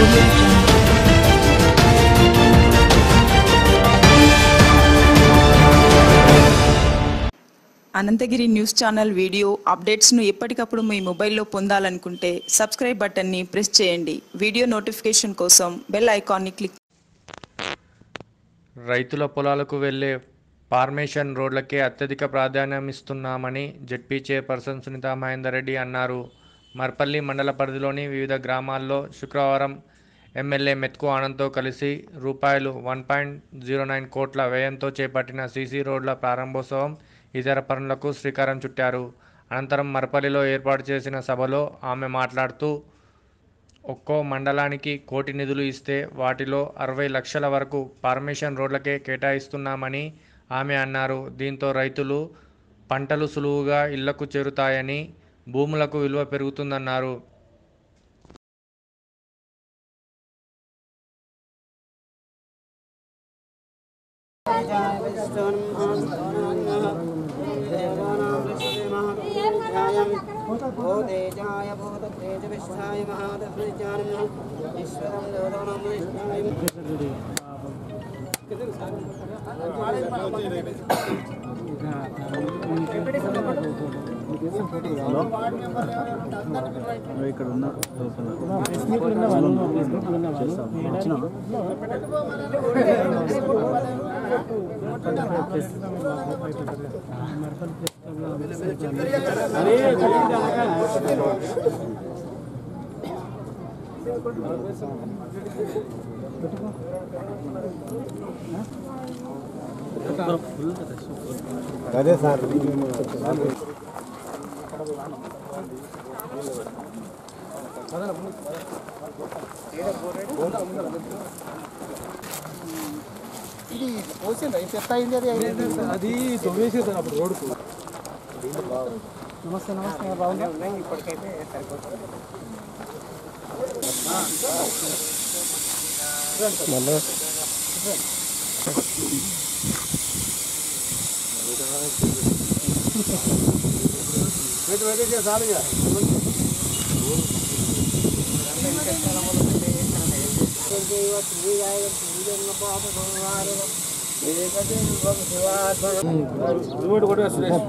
audio jungle. Anantagiri news channel video అప్డేట్స్ను ఎప్పటికప్పుడు మీ మొబైల్లో పొందాలనుకుంటే సబ్స్క్రైబ్ బటన్ని ప్రెస్ చేయండి వీడియో నోటిఫికేషన్ కోసం బెల్ ఐకాన్ని క్లిక్ రైతుల పొలాలకు వెళ్లే ఫార్మేషన్ రోడ్లకే అత్యధిక ప్రాధాన్యమిస్తున్నామని జెడ్పీ చైర్పర్సన్ సునీతా మహేందర్ రెడ్డి అన్నారు మర్పల్లి మండల పరిధిలోని వివిధ గ్రామాల్లో శుక్రవారం ఎమ్మెల్యే మెత్కు ఆనంద్తో కలిసి రూపాయలు వన్ పాయింట్ జీరో నైన్ కోట్ల వ్యయంతో చేపట్టిన సీసీ రోడ్ల ప్రారంభోత్సవం ఇతర పనులకు శ్రీకారం చుట్టారు అనంతరం మర్పల్లిలో ఏర్పాటు చేసిన సభలో ఆమె మాట్లాడుతూ ఒక్కో మండలానికి కోటి నిధులు ఇస్తే వాటిలో అరవై లక్షల వరకు ఫార్మేషన్ రోడ్లకే కేటాయిస్తున్నామని ఆమె అన్నారు దీంతో రైతులు పంటలు సులువుగా ఇళ్లకు చేరుతాయని భూములకు విలువ పెరుగుతుందన్నారు భూతేజాయ భూతేజ విష్ఠాయ మహాదశ్చాయ ఈశ్వరం దేవతానాం ఇక్కడ ఉన్న అదే సార్ ఇది పోసిందా ఇది చెత్త అయింది అది అది తొవ్వేసి అప్పుడు రోడ్కు నమస్తే నమస్తే బాగుందా ఇప్పటికైతే సరిపోతుంది రిమోట్ కొట్టగా సురేష్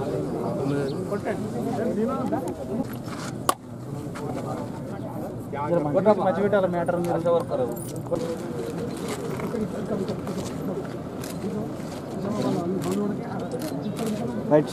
మంచి పెట్టాలి మ్యాటర్ రైట్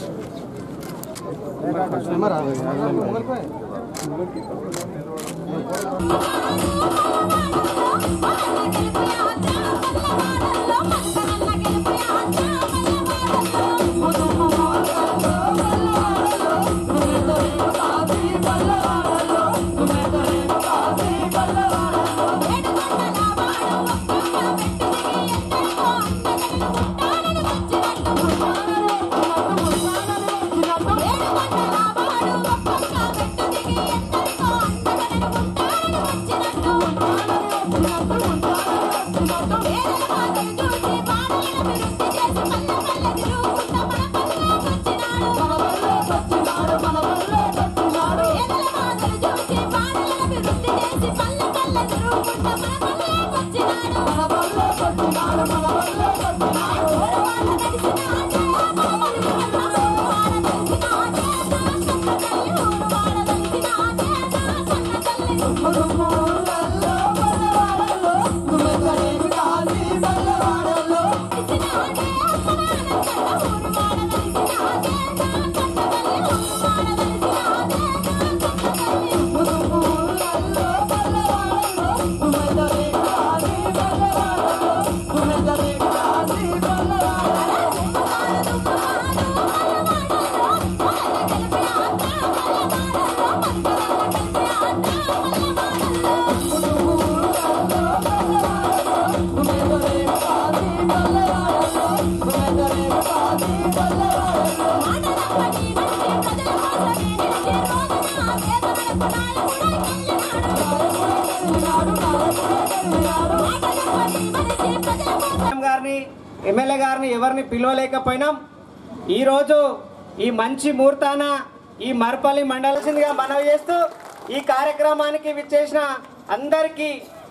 గారిని ఎమ్మెల్యే గారిని ఎవరిని పిలవలేకపోయినాం ఈరోజు ఈ మంచి ముహూర్తాన ఈ మరపల్లి మండలసిందిగా మనవి చేస్తూ ఈ కార్యక్రమానికి విచ్చేసిన అందరికీ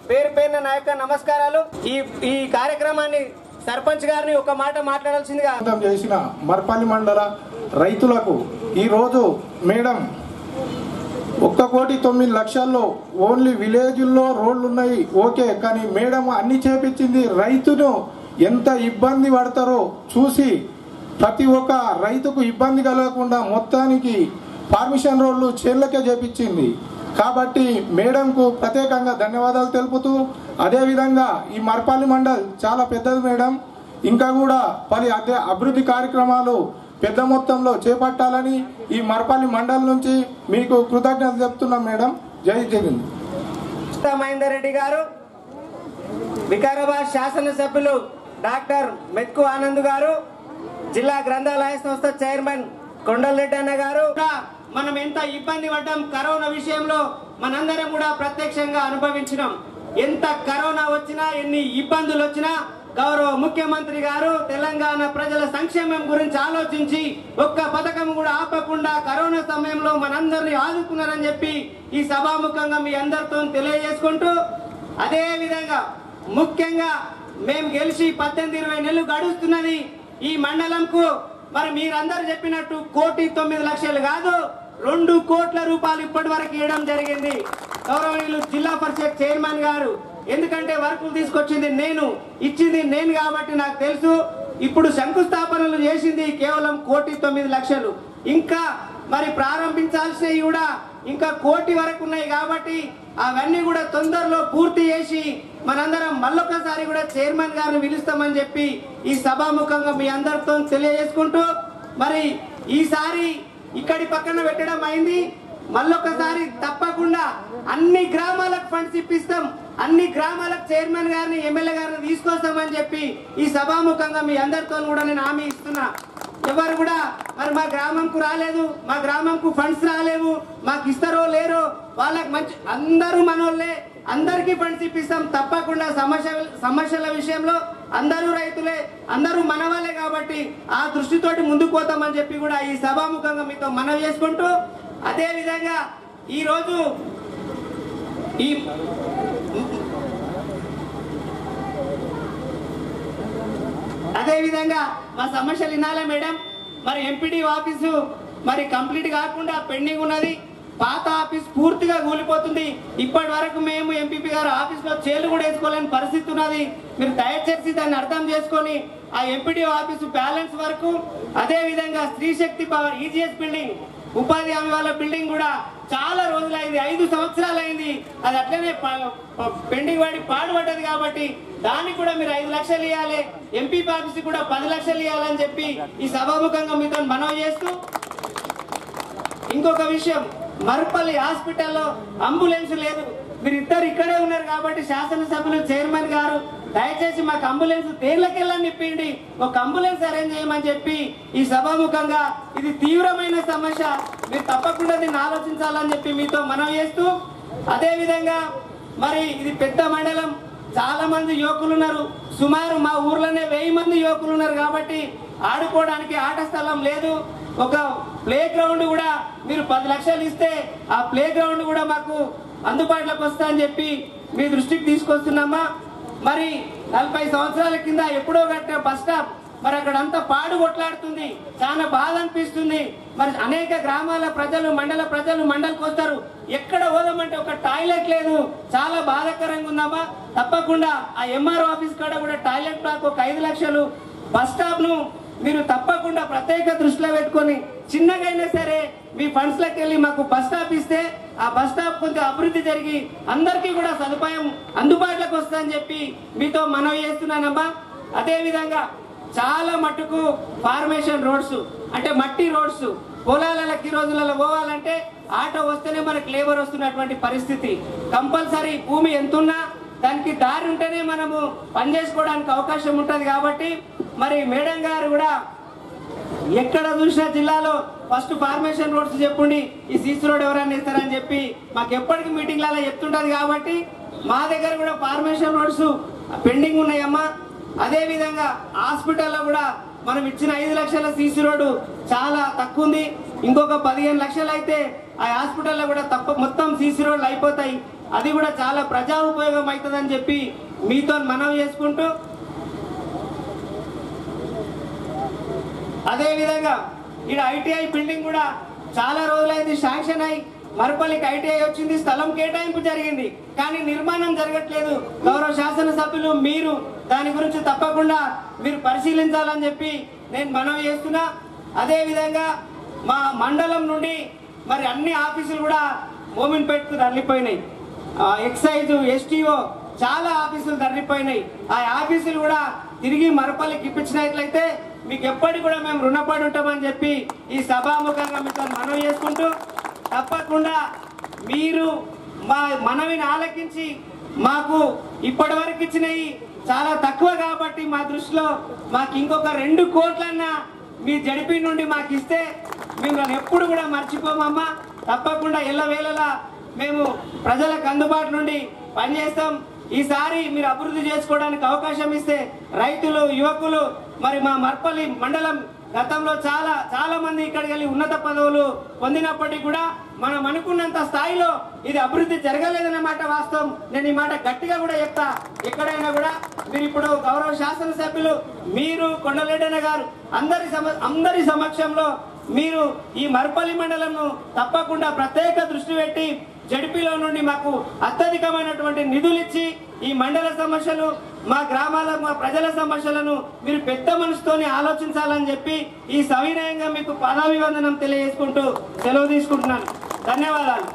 పేరు పేరున నా యొక్క నమస్కారాలు ఈ ఈ కార్యక్రమాన్ని సర్పంచ్ గారిని ఒక మాట మాట్లాడాల్సిందిగా ప్రాంతం చేసిన మర్పల్లి మండల రైతులకు ఈరోజు మేడం ఒక్క కోటి తొమ్మిది లక్షల్లో ఓన్లీ విలేజ్ల్లో రోడ్లు ఉన్నాయి ఓకే కానీ మేడం అన్ని చేపించింది రైతును ఎంత ఇబ్బంది పడతారో చూసి ప్రతి ఒక్క రైతుకు ఇబ్బంది కలగకుండా మొత్తానికి పర్మిషన్ రోడ్లు చేర్లకే చేపించింది కాబట్టి మేడంకు ప్రత్యేకంగా ధన్యవాదాలు తెలుపుతూ అదేవిధంగా ఈ మర్పల్లి మండల్ చాలా పెద్దది మేడం ఇంకా కూడా పలు అదే అభివృద్ధి కార్యక్రమాలు పెద్ద మొత్తంలో చేపట్టాలని ఈ మరపల్లి మండలం నుంచి మీకు కృతజ్ఞత చెప్తున్నాం మేడం జై జగన్ మహేందర్ రెడ్డి గారు వికారాబాద్ శాసనసభ్యులు డాక్టర్ మెత్కు ఆనంద్ గారు జిల్లా గ్రంథాలయ సంస్థ చైర్మన్ కొండలరెడ్డి అన్న గారు కూడా మనం ఎంత ఇబ్బంది పడ్డాం కరోనా విషయంలో మనందరం కూడా ప్రత్యక్షంగా అనుభవించినాం ఎంత కరోనా వచ్చినా ఎన్ని ఇబ్బందులు వచ్చినా గౌరవ ముఖ్యమంత్రి గారు తెలంగాణ ప్రజల సంక్షేమం గురించి ఆలోచించి ఒక్క పథకం కూడా ఆపకుండా కరోనా సమయంలో మనందరినీ ఆదుకున్నారని చెప్పి ఈ సభాముఖంగా మీ అందరితో తెలియజేసుకుంటూ అదే విధంగా ముఖ్యంగా మేము గెలిచి పద్దెనిమిది ఇరవై నెలలు గడుస్తున్నది ఈ మండలంకు మరి మీరందరూ చెప్పినట్టు కోటి తొమ్మిది లక్షలు కాదు రెండు కోట్ల రూపాయలు ఇప్పటి వరకు ఇవ్వడం జరిగింది గౌరవనీయులు జిల్లా పరిషత్ చైర్మన్ గారు ఎందుకంటే వర్కులు తీసుకొచ్చింది నేను ఇచ్చింది నేను కాబట్టి నాకు తెలుసు ఇప్పుడు శంకుస్థాపనలు చేసింది కేవలం కోటి తొమ్మిది లక్షలు ఇంకా మరి ప్రారంభించాల్సినవి కూడా ఇంకా కోటి వరకు ఉన్నాయి కాబట్టి అవన్నీ కూడా తొందరలో పూర్తి చేసి మనందరం మళ్ళొకసారి కూడా చైర్మన్ గారిని పిలుస్తామని చెప్పి ఈ సభాముఖంగా మీ అందరితో తెలియజేసుకుంటూ మరి ఈసారి ఇక్కడి పక్కన పెట్టడం అయింది మళ్ళొకసారి తప్పకుండా అన్ని గ్రామాలకు ఫండ్స్ ఇప్పిస్తాం అన్ని గ్రామాలకు చైర్మన్ గారిని ఎమ్మెల్యే గారిని తీసుకొస్తామని చెప్పి ఈ సభాముఖంగా మీ అందరితో కూడా నేను హామీ ఇస్తున్నా ఎవరు కూడా మరి మా గ్రామంకు రాలేదు మా గ్రామంకు ఫండ్స్ రాలేవు మాకు ఇస్తారో లేరో వాళ్ళకి మంచి అందరూ మనోళ్ళే అందరికీ ఫండ్స్ ఇప్పిస్తాం తప్పకుండా సమస్య సమస్యల విషయంలో అందరూ రైతులే అందరూ మన వాళ్ళే కాబట్టి ఆ దృష్టితోటి ముందుకు పోతామని చెప్పి కూడా ఈ సభాముఖంగా మీతో మనవి చేసుకుంటూ అదే విధంగా ఈరోజు ఈ అదే విధంగా మా సమస్యలు వినాలే మేడం మరి ఎంపీడీ ఆఫీసు మరి కంప్లీట్ కాకుండా పెండింగ్ ఉన్నది పాత ఆఫీస్ పూర్తిగా కూలిపోతుంది ఇప్పటి వరకు మేము ఎంపీపీ గారు ఆఫీస్లో చేలు కూడా వేసుకోలేని పరిస్థితి ఉన్నది మీరు దయచేసి దాన్ని అర్థం చేసుకొని ఆ ఎంపీడీ ఆఫీసు బ్యాలెన్స్ వరకు అదే విధంగా స్త్రీ శక్తి పవర్ ఈజీఎస్ బిల్డింగ్ ఉపాధి హామీ వాళ్ళ బిల్డింగ్ కూడా చాలా రోజులైంది ఐదు సంవత్సరాలు అయింది అది అట్లనే ప- ప- పెండింగ్ పడి పాడుపడ్డది కాబట్టి దానికి కూడా మీరు ఐదు లక్షలు ఇవ్వాలి ఎంపీ ఆఫీస్ కూడా పది లక్షలు ఇవ్వాలని చెప్పి ఈ సభాముఖంగా మీతో మనవి చేస్తూ ఇంకొక విషయం మర్పల్లి హాస్పిటల్లో అంబులెన్స్ లేదు మీరు ఇద్దరు ఇక్కడే ఉన్నారు కాబట్టి శాసనసభ్యులు చైర్మన్ గారు దయచేసి మాకు అంబులెన్స్ దేనిలోకెళ్ళని ఇప్పిండి ఒక అంబులెన్స్ అరేంజ్ చేయమని చెప్పి ఈ సభాముఖంగా ఇది తీవ్రమైన సమస్య మీరు తప్పకుండా దీన్ని ఆలోచించాలని చెప్పి మీతో మనవి చేస్తూ అదే విధంగా మరి ఇది పెద్ద మండలం చాలా మంది యువకులు ఉన్నారు సుమారు మా ఊర్లోనే వెయ్యి మంది యువకులు ఉన్నారు కాబట్టి ఆడుకోవడానికి ఆట స్థలం లేదు ఒక ప్లే గ్రౌండ్ కూడా మీరు పది లక్షలు ఇస్తే ఆ ప్లే గ్రౌండ్ కూడా మాకు అందుబాటులోకి వస్తా అని చెప్పి మీ దృష్టికి తీసుకొస్తున్నామా మరి నలభై సంవత్సరాల కింద ఎప్పుడో కట్టిన బస్ స్టాప్ మరి అక్కడ అంతా పాడు కొట్లాడుతుంది చాలా బాధ అనిపిస్తుంది మరి అనేక గ్రామాల ప్రజలు మండల ప్రజలు మండలికి వస్తారు ఎక్కడ పోదామంటే ఒక టాయిలెట్ లేదు చాలా బాధాకరంగా ఉందమ్మా తప్పకుండా ఆ ఎంఆర్ఓ ఆఫీస్ కాడ కూడా టాయిలెట్ బ్లాక్ ఒక ఐదు లక్షలు బస్ స్టాప్ ను మీరు తప్పకుండా ప్రత్యేక దృష్టిలో పెట్టుకొని చిన్నగా అయినా సరే మీ ఫండ్స్ లకి వెళ్ళి మాకు బస్ స్టాప్ ఇస్తే ఆ బస్ స్టాప్ కొంచెం అభివృద్ధి జరిగి అందరికీ కూడా సదుపాయం అందుబాటులోకి వస్తుందని చెప్పి మీతో మనవి చేస్తున్నానమ్మా అదే విధంగా చాలా మట్టుకు ఫార్మేషన్ రోడ్స్ అంటే మట్టి రోడ్స్ పొలాలకి ఈ రోజులలో పోవాలంటే ఆటో వస్తేనే మనకు లేబర్ వస్తున్నటువంటి పరిస్థితి కంపల్సరీ భూమి ఎంతున్నా దానికి దారి ఉంటేనే మనము పనిచేసుకోవడానికి అవకాశం ఉంటుంది కాబట్టి మరి మేడం గారు కూడా ఎక్కడ చూసినా జిల్లాలో ఫస్ట్ ఫార్మేషన్ రోడ్స్ చెప్పండి ఈ సీసీ రోడ్ ఎవరైనా ఇస్తారని చెప్పి మాకు ఎప్పటికీ మీటింగ్లలో చెప్తుంటది కాబట్టి మా దగ్గర కూడా ఫార్మేషన్ రోడ్స్ పెండింగ్ ఉన్నాయమ్మా అదే విధంగా హాస్పిటల్లో కూడా మనం ఇచ్చిన ఐదు లక్షల సీసీ రోడ్డు చాలా తక్కువ ఉంది ఇంకొక పదిహేను లక్షలు అయితే ఆ హాస్పిటల్లో కూడా తప్ప మొత్తం సీసీ రోడ్లు అయిపోతాయి అది కూడా చాలా ప్రజా ఉపయోగం అవుతుందని చెప్పి మీతో మనవి చేసుకుంటూ అదే విధంగా ఇక్కడ ఐటీఐ బిల్డింగ్ కూడా చాలా రోజులైంది శాంక్షన్ అయి మరపల్లికి ఐటీఐ వచ్చింది స్థలం కేటాయింపు జరిగింది కానీ నిర్మాణం జరగట్లేదు గౌరవ శాసనసభ్యులు మీరు దాని గురించి తప్పకుండా మీరు పరిశీలించాలని చెప్పి నేను మనవి చేస్తున్నా అదే విధంగా మా మండలం నుండి మరి అన్ని ఆఫీసులు కూడా మోమిన్పేట్కు తరలిపోయినాయి ఆ, ఎక్సైజ్ ఎస్టీఓ చాలా ఆఫీసులు తరలిపోయినాయి ఆ ఆఫీసులు కూడా తిరిగి మరపల్లికి ఇప్పించినట్లయితే మీకు ఎప్పటికి కూడా మేము రుణపడి ఉంటామని చెప్పి ఈ సభాముఖంగా మీతో మనవి చేసుకుంటూ తప్పకుండా మీరు మా మనవిని ఆలకించి మాకు ఇప్పటి వరకు ఇచ్చినవి చాలా తక్కువ కాబట్టి మా దృష్టిలో మాకు ఇంకొక రెండు కోట్లన్నా మీ జడిపి నుండి మాకు ఇస్తే మిమ్మల్ని ఎప్పుడు కూడా మర్చిపోమమ్మా తప్పకుండా ఎల్లవేళలా మేము ప్రజలకు అందుబాటు నుండి పనిచేస్తాం ఈసారి మీరు అభివృద్ధి చేసుకోవడానికి అవకాశం ఇస్తే రైతులు యువకులు మరి మా మర్పల్లి మండలం గతంలో చాలా చాలా మంది ఇక్కడికి వెళ్ళి ఉన్నత పదవులు పొందినప్పటికీ కూడా మనం అనుకున్నంత స్థాయిలో ఇది అభివృద్ధి జరగలేదన్న మాట వాస్తవం నేను ఈ మాట గట్టిగా కూడా చెప్తా ఎక్కడైనా కూడా మీరు ఇప్పుడు గౌరవ శాసనసభ్యులు మీరు కొండలెడ్డన్న గారు అందరి సమ అందరి సమక్షంలో మీరు ఈ మర్పల్లి మండలంను తప్పకుండా ప్రత్యేక దృష్టి పెట్టి జడిపిలో నుండి మాకు అత్యధికమైనటువంటి నిధులు ఇచ్చి ఈ మండల సమస్యలు మా గ్రామాల మా ప్రజల సమస్యలను మీరు పెద్ద మనసుతోనే ఆలోచించాలని చెప్పి ఈ సవినయంగా మీకు పదాభివందనం తెలియజేసుకుంటూ సెలవు తీసుకుంటున్నాను ధన్యవాదాలు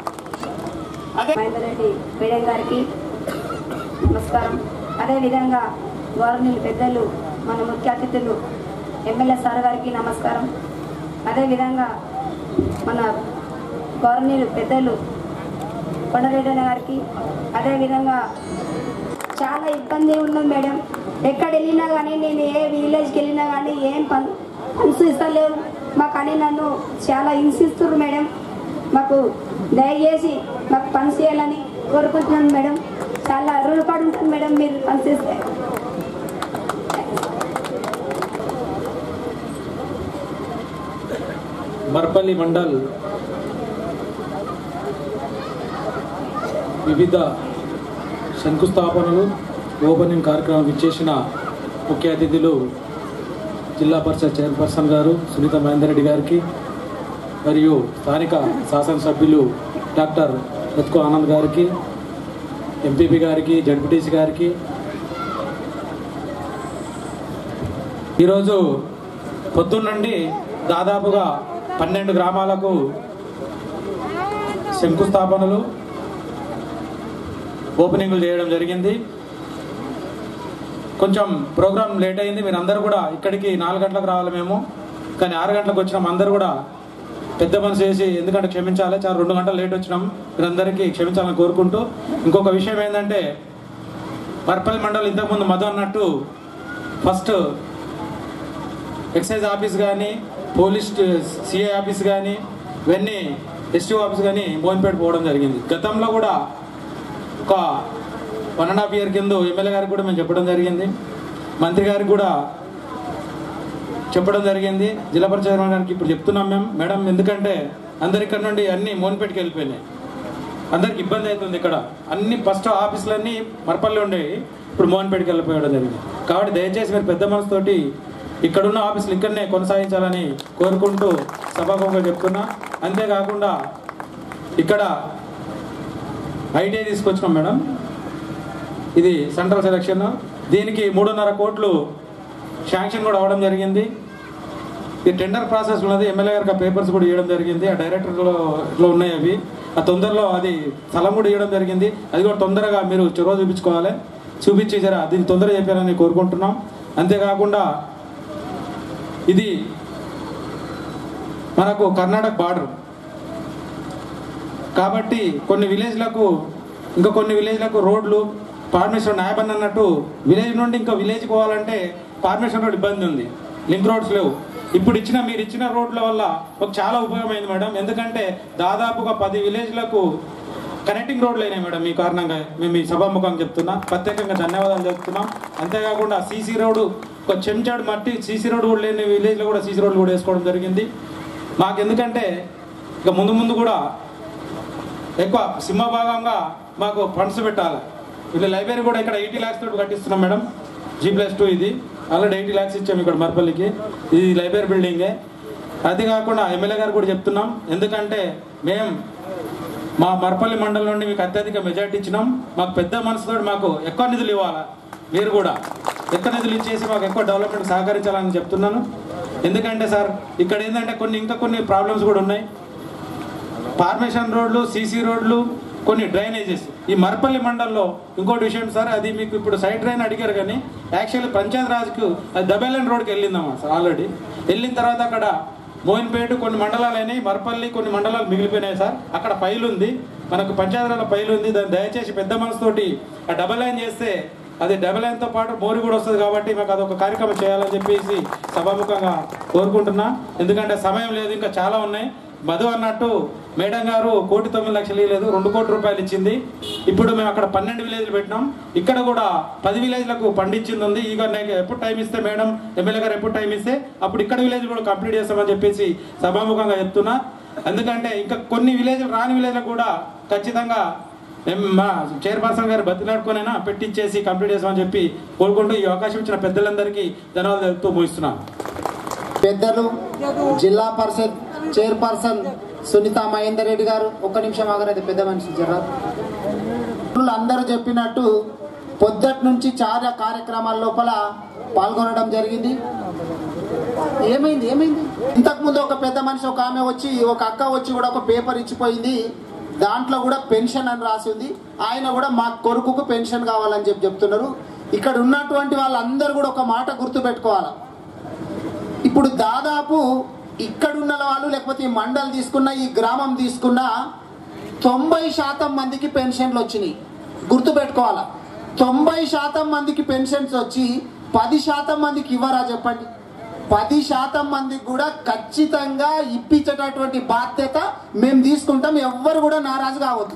అదే మహేందర్ రెడ్డి మేడం గారికి నమస్కారం అదేవిధంగా గవర్నమెంట్ పెద్దలు మన ముఖ్య అతిథులు ఎమ్మెల్యే సార్ గారికి నమస్కారం అదేవిధంగా మన గవర్నమెంట్ పెద్దలు కొండరెడ్డి గారికి అదేవిధంగా చాలా ఇబ్బంది ఉన్నది మేడం ఎక్కడ వెళ్ళినా కానీ నేను ఏ విలేజ్కి వెళ్ళినా కానీ ఏం పని పనులు ఇస్తలేరు మాకు అని నన్ను చాలా హింసిస్తున్నారు మేడం మాకు దయచేసి మాకు పని చేయాలని కోరుకుంటున్నాను మేడం చాలా రుణపడి ఉంటాను మేడం మీరు పని చేస్తే మర్పల్లి మండల్ వివిధ శంకుస్థాపనలు ఓపెనింగ్ కార్యక్రమం ఇచ్చేసిన ముఖ్య అతిథులు జిల్లా పరిషత్ చైర్పర్సన్ గారు సునీత మహేందర్ రెడ్డి గారికి మరియు స్థానిక శాసనసభ్యులు డాక్టర్ రత్కో ఆనంద్ గారికి ఎంపీపీ గారికి జడ్పీటీసీ గారికి ఈరోజు పొద్దున్నండి దాదాపుగా పన్నెండు గ్రామాలకు శంకుస్థాపనలు ఓపెనింగ్లు చేయడం జరిగింది కొంచెం ప్రోగ్రామ్ లేట్ అయింది మీరు అందరూ కూడా ఇక్కడికి నాలుగు గంటలకు రావాలి మేము కానీ ఆరు గంటలకు వచ్చినాం అందరూ కూడా పెద్ద మనసు చేసి ఎందుకంటే క్షమించాలి చాలా రెండు గంటలు లేట్ వచ్చినాం మీరందరికీ క్షమించాలని కోరుకుంటూ ఇంకొక విషయం ఏంటంటే మర్పల్లి మండలం ఇంతకుముందు మధు అన్నట్టు ఫస్ట్ ఎక్సైజ్ ఆఫీస్ కానీ పోలీస్ సిఐ ఆఫీస్ కానీ ఇవన్నీ ఎస్టీ ఆఫీస్ కానీ మోహన్పేట పోవడం జరిగింది గతంలో కూడా ఒక వన్ అండ్ హాఫ్ ఇయర్ కింద ఎమ్మెల్యే గారికి కూడా మేము చెప్పడం జరిగింది మంత్రి గారికి కూడా చెప్పడం జరిగింది జిల్లా పరిషత్ చైర్మన్ గారికి ఇప్పుడు చెప్తున్నాం మేము మేడం ఎందుకంటే అందరి ఇక్కడ నుండి అన్ని మోన్పేటకి వెళ్ళిపోయినాయి అందరికి ఇబ్బంది అవుతుంది ఇక్కడ అన్ని ఫస్ట్ ఆఫీసులన్నీ మరపల్లి ఉండేవి ఇప్పుడు మోహన్పేటకి వెళ్ళిపోయడం జరిగింది కాబట్టి దయచేసి మీరు పెద్ద మనసుతోటి ఇక్కడున్న ఆఫీసులు ఇక్కడనే కొనసాగించాలని కోరుకుంటూ సభాముఖంగా చెప్తున్నా అంతేకాకుండా ఇక్కడ ఐటీఐ తీసుకొచ్చినాం మేడం ఇది సెంట్రల్ సెలక్షన్ దీనికి మూడున్నర కోట్లు శాంక్షన్ కూడా అవ్వడం జరిగింది ఈ టెండర్ ప్రాసెస్ ఉన్నది ఎమ్మెల్యే గారికి ఆ పేపర్స్ కూడా ఇవ్వడం జరిగింది ఆ డైరెక్టర్లో లో ఉన్నాయి అవి ఆ తొందరలో అది స్థలం కూడా ఇవ్వడం జరిగింది అది కూడా తొందరగా మీరు చొరవ చూపించుకోవాలి చూపించి జర దీన్ని తొందరగా చెప్పారని కోరుకుంటున్నాం అంతేకాకుండా ఇది మనకు కర్ణాటక బార్డర్ కాబట్టి కొన్ని విలేజ్లకు ఇంకా కొన్ని విలేజ్లకు రోడ్లు పర్మిషన్ న్యాయబంధ్ అన్నట్టు విలేజ్ నుండి ఇంకా విలేజ్ పోవాలంటే పర్మిషన్ రోడ్ ఇబ్బంది ఉంది లింక్ రోడ్స్ లేవు ఇప్పుడు ఇచ్చిన మీరు ఇచ్చిన రోడ్ల వల్ల ఒక చాలా ఉపయోగమైంది మేడం ఎందుకంటే దాదాపుగా పది విలేజ్లకు కనెక్టింగ్ రోడ్లు అయినాయి మేడం ఈ కారణంగా మేము ఈ సభాముఖం చెప్తున్నా ప్రత్యేకంగా ధన్యవాదాలు చెప్తున్నాం అంతేకాకుండా సీసీ రోడ్డు ఒక చెంచాడు మట్టి సీసీ రోడ్ కూడా లేని విలేజ్లో కూడా సీసీ రోడ్లు కూడా వేసుకోవడం జరిగింది మాకు ఎందుకంటే ఇక ముందు ముందు కూడా ఎక్కువ సింహభాగంగా మాకు ఫండ్స్ పెట్టాలి వీళ్ళ లైబ్రరీ కూడా ఇక్కడ ఎయిటీ ల్యాక్స్ తోటి కట్టిస్తున్నాం మేడం జీ ప్లస్ టూ ఇది ఆల్రెడీ ఎయిటీ ల్యాక్స్ ఇచ్చాము ఇక్కడ మరపల్లికి ఇది లైబ్రరీ బిల్డింగే అది కాకుండా ఎమ్మెల్యే గారు కూడా చెప్తున్నాం ఎందుకంటే మేము మా మరపల్లి మండలం నుండి మీకు అత్యధిక మెజార్టీ ఇచ్చినాం మాకు పెద్ద మనసుతో మాకు ఎక్కువ నిధులు ఇవ్వాలా మీరు కూడా ఎక్కువ నిధులు ఇచ్చేసి మాకు ఎక్కువ డెవలప్మెంట్ సహకరించాలని చెప్తున్నాను ఎందుకంటే సార్ ఇక్కడ ఏంటంటే కొన్ని ఇంకా కొన్ని ప్రాబ్లమ్స్ కూడా ఉన్నాయి ఫార్మేషన్ రోడ్లు సీసీ రోడ్లు కొన్ని డ్రైనేజెస్ ఈ మర్పల్లి మండలంలో ఇంకోటి విషయం సార్ అది మీకు ఇప్పుడు సైడ్ డ్రైన్ అడిగారు కానీ యాక్చువల్లీ పంచాయత్ రాజ్కు అది దబేలన్ రోడ్కి వెళ్ళిందమ్మా సార్ ఆల్రెడీ వెళ్ళిన తర్వాత అక్కడ మోయిన్పేట కొన్ని మండలాలు అయినాయి మరపల్లి కొన్ని మండలాలు మిగిలిపోయినాయి సార్ అక్కడ ఫైల్ ఉంది మనకు పంచాయతీరాల ఫైల్ ఉంది దాన్ని దయచేసి పెద్ద మనసుతోటి ఆ డబల్ లైన్ చేస్తే అది డబల్ లైన్తో పాటు మోరి కూడా వస్తుంది కాబట్టి మాకు అదొక కార్యక్రమం చేయాలని చెప్పేసి సభాముఖంగా కోరుకుంటున్నా ఎందుకంటే సమయం లేదు ఇంకా చాలా ఉన్నాయి మధు అన్నట్టు మేడం గారు కోటి తొమ్మిది లక్షలు ఇవ్వలేదు రెండు కోట్ల రూపాయలు ఇచ్చింది ఇప్పుడు మేము అక్కడ పన్నెండు విలేజ్లు పెట్టినాం ఇక్కడ కూడా పది విలేజ్లకు పండించింది ఉంది ఇక నాకు ఎప్పుడు టైం ఇస్తే మేడం ఎమ్మెల్యే గారు ఎప్పుడు టైం ఇస్తే అప్పుడు ఇక్కడ విలేజ్ కూడా కంప్లీట్ చేస్తామని చెప్పేసి సభాముఖంగా చెప్తున్నా ఎందుకంటే ఇంకా కొన్ని విలేజ్లు రాని విలేజ్లకు కూడా ఖచ్చితంగా మేము మా చైర్పర్సన్ గారు బతిలాడుకోనైనా పెట్టించేసి కంప్లీట్ చేస్తామని చెప్పి కోరుకుంటూ ఈ అవకాశం ఇచ్చిన పెద్దలందరికీ ధన్యవాదాలు తెలుపుతూ ముగిస్తున్నాను పెద్దలు జిల్లా పరిషత్ చైర్పర్సన్ సునీత మహేందర్ రెడ్డి గారు ఒక్క నిమిషం ఆగరైతే పెద్ద మనిషి జరా అందరూ చెప్పినట్టు పొద్దటి నుంచి చాలా కార్యక్రమాల లోపల పాల్గొనడం జరిగింది ఏమైంది ఏమైంది ఇంతకు ముందు ఒక పెద్ద మనిషి ఒక ఆమె వచ్చి ఒక అక్క వచ్చి కూడా ఒక పేపర్ ఇచ్చిపోయింది దాంట్లో కూడా పెన్షన్ అని రాసి ఉంది ఆయన కూడా మా కొడుకుకు పెన్షన్ కావాలని చెప్పి చెప్తున్నారు ఇక్కడ ఉన్నటువంటి వాళ్ళందరూ కూడా ఒక మాట గుర్తు పెట్టుకోవాలి ఇప్పుడు దాదాపు ఇక్కడున్న వాళ్ళు లేకపోతే ఈ మండల్ తీసుకున్న ఈ గ్రామం తీసుకున్న తొంభై శాతం మందికి పెన్షన్లు వచ్చినాయి గుర్తుపెట్టుకోవాలా తొంభై శాతం మందికి పెన్షన్స్ వచ్చి పది శాతం మందికి ఇవ్వరా చెప్పండి పది శాతం మందికి కూడా ఖచ్చితంగా ఇప్పించేటటువంటి బాధ్యత మేము తీసుకుంటాం ఎవ్వరు కూడా నారాజు కావద్దు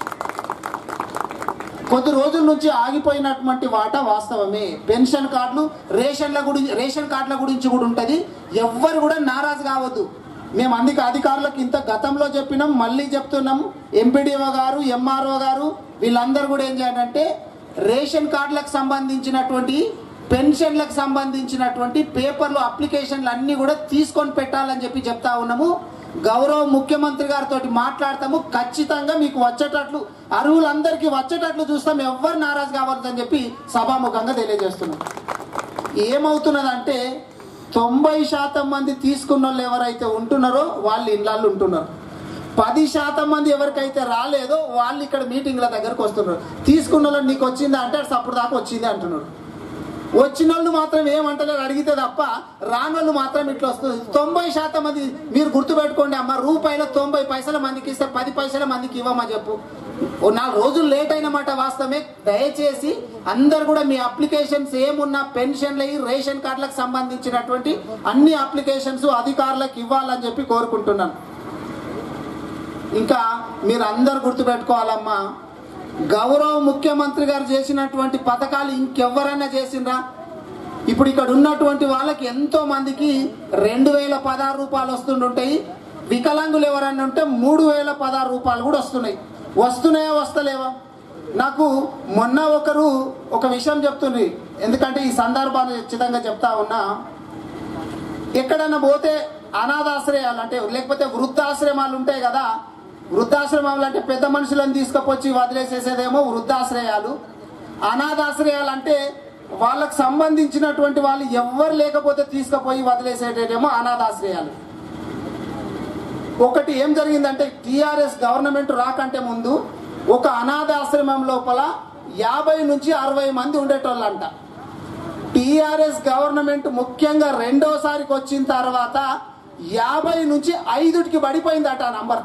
కొద్ది రోజుల నుంచి ఆగిపోయినటువంటి వాటా వాస్తవమే పెన్షన్ కార్డులు రేషన్ల గురించి రేషన్ కార్డుల గురించి కూడా ఉంటుంది ఎవ్వరు కూడా నారాజు కావద్దు మేము అందుకే అధికారులకు ఇంత గతంలో చెప్పినాం మళ్ళీ చెప్తున్నాం ఎంపీడీఓ గారు ఎంఆర్ఓ గారు వీళ్ళందరూ కూడా ఏం చేయాలంటే రేషన్ కార్డులకు సంబంధించినటువంటి పెన్షన్లకు సంబంధించినటువంటి పేపర్లు అప్లికేషన్లు అన్నీ కూడా తీసుకొని పెట్టాలని చెప్పి చెప్తా ఉన్నాము గౌరవ ముఖ్యమంత్రి గారితో మాట్లాడతాము ఖచ్చితంగా మీకు వచ్చేటట్లు అర్హులందరికీ వచ్చేటట్లు చూస్తాం ఎవ్వరు నారాజు కావద్దని చెప్పి సభాముఖంగా తెలియజేస్తున్నాం ఏమవుతున్నదంటే తొంభై శాతం మంది తీసుకున్న వాళ్ళు ఎవరైతే ఉంటున్నారో వాళ్ళు ఇళ్ళల్లో ఉంటున్నారు పది శాతం మంది ఎవరికైతే రాలేదో వాళ్ళు ఇక్కడ మీటింగ్ల దగ్గరకు వస్తున్నారు తీసుకున్న వాళ్ళు నీకు వచ్చిందా అంటే అప్పుడు దాకా వచ్చింది అంటున్నారు వచ్చిన వాళ్ళు మాత్రం ఏమంటలేరు అడిగితే తప్ప రానోళ్ళు మాత్రం ఇట్లా వస్తుంది తొంభై శాతం మంది మీరు గుర్తుపెట్టుకోండి అమ్మ రూపాయల తొంభై పైసల మందికి ఇస్తే పది పైసల మందికి ఇవ్వమా చెప్పు ఓ నాలుగు రోజులు లేట్ అయినమాట వాస్తవమే దయచేసి అందరు కూడా మీ అప్లికేషన్స్ ఏమున్నా పెన్షన్లు రేషన్ కార్డులకు సంబంధించినటువంటి అన్ని అప్లికేషన్స్ అధికారులకు ఇవ్వాలని చెప్పి కోరుకుంటున్నాను ఇంకా మీరు అందరు గుర్తుపెట్టుకోవాలమ్మా గౌరవ ముఖ్యమంత్రి గారు చేసినటువంటి పథకాలు ఇంకెవరైనా చేసిండ్రా ఇప్పుడు ఇక్కడ ఉన్నటువంటి వాళ్ళకి ఎంతో మందికి రెండు వేల పదహారు రూపాయలు వస్తుంటాయి వికలాంగులు ఎవరన్నా ఉంటే మూడు వేల పదహారు రూపాయలు కూడా వస్తున్నాయి వస్తున్నాయా వస్తలేవా నాకు మొన్న ఒకరు ఒక విషయం చెప్తుంది ఎందుకంటే ఈ సందర్భాన్ని ఖచ్చితంగా చెప్తా ఉన్నా ఎక్కడన్నా పోతే అనాథాశ్రయాలు అంటే లేకపోతే వృద్ధాశ్రమాలు ఉంటాయి కదా వృద్ధాశ్రమాలు అంటే పెద్ద మనుషులను తీసుకుపోయి వదిలేసేసేదేమో వృద్ధాశ్రయాలు అనాథాశ్రయాలు అంటే వాళ్ళకు సంబంధించినటువంటి వాళ్ళు ఎవ్వరు లేకపోతే తీసుకుపోయి వదిలేసేటేమో అనాథాశ్రయాలు ఒకటి ఏం జరిగిందంటే టిఆర్ఎస్ గవర్నమెంట్ రాకంటే ముందు ఒక అనాథాశ్రమం లోపల యాభై నుంచి అరవై మంది ఉండేటోళ్ళంట టిఆర్ఎస్ గవర్నమెంట్ ముఖ్యంగా రెండోసారికి వచ్చిన తర్వాత యాభై నుంచి ఐదుటికి పడిపోయిందట ఆ నంబర్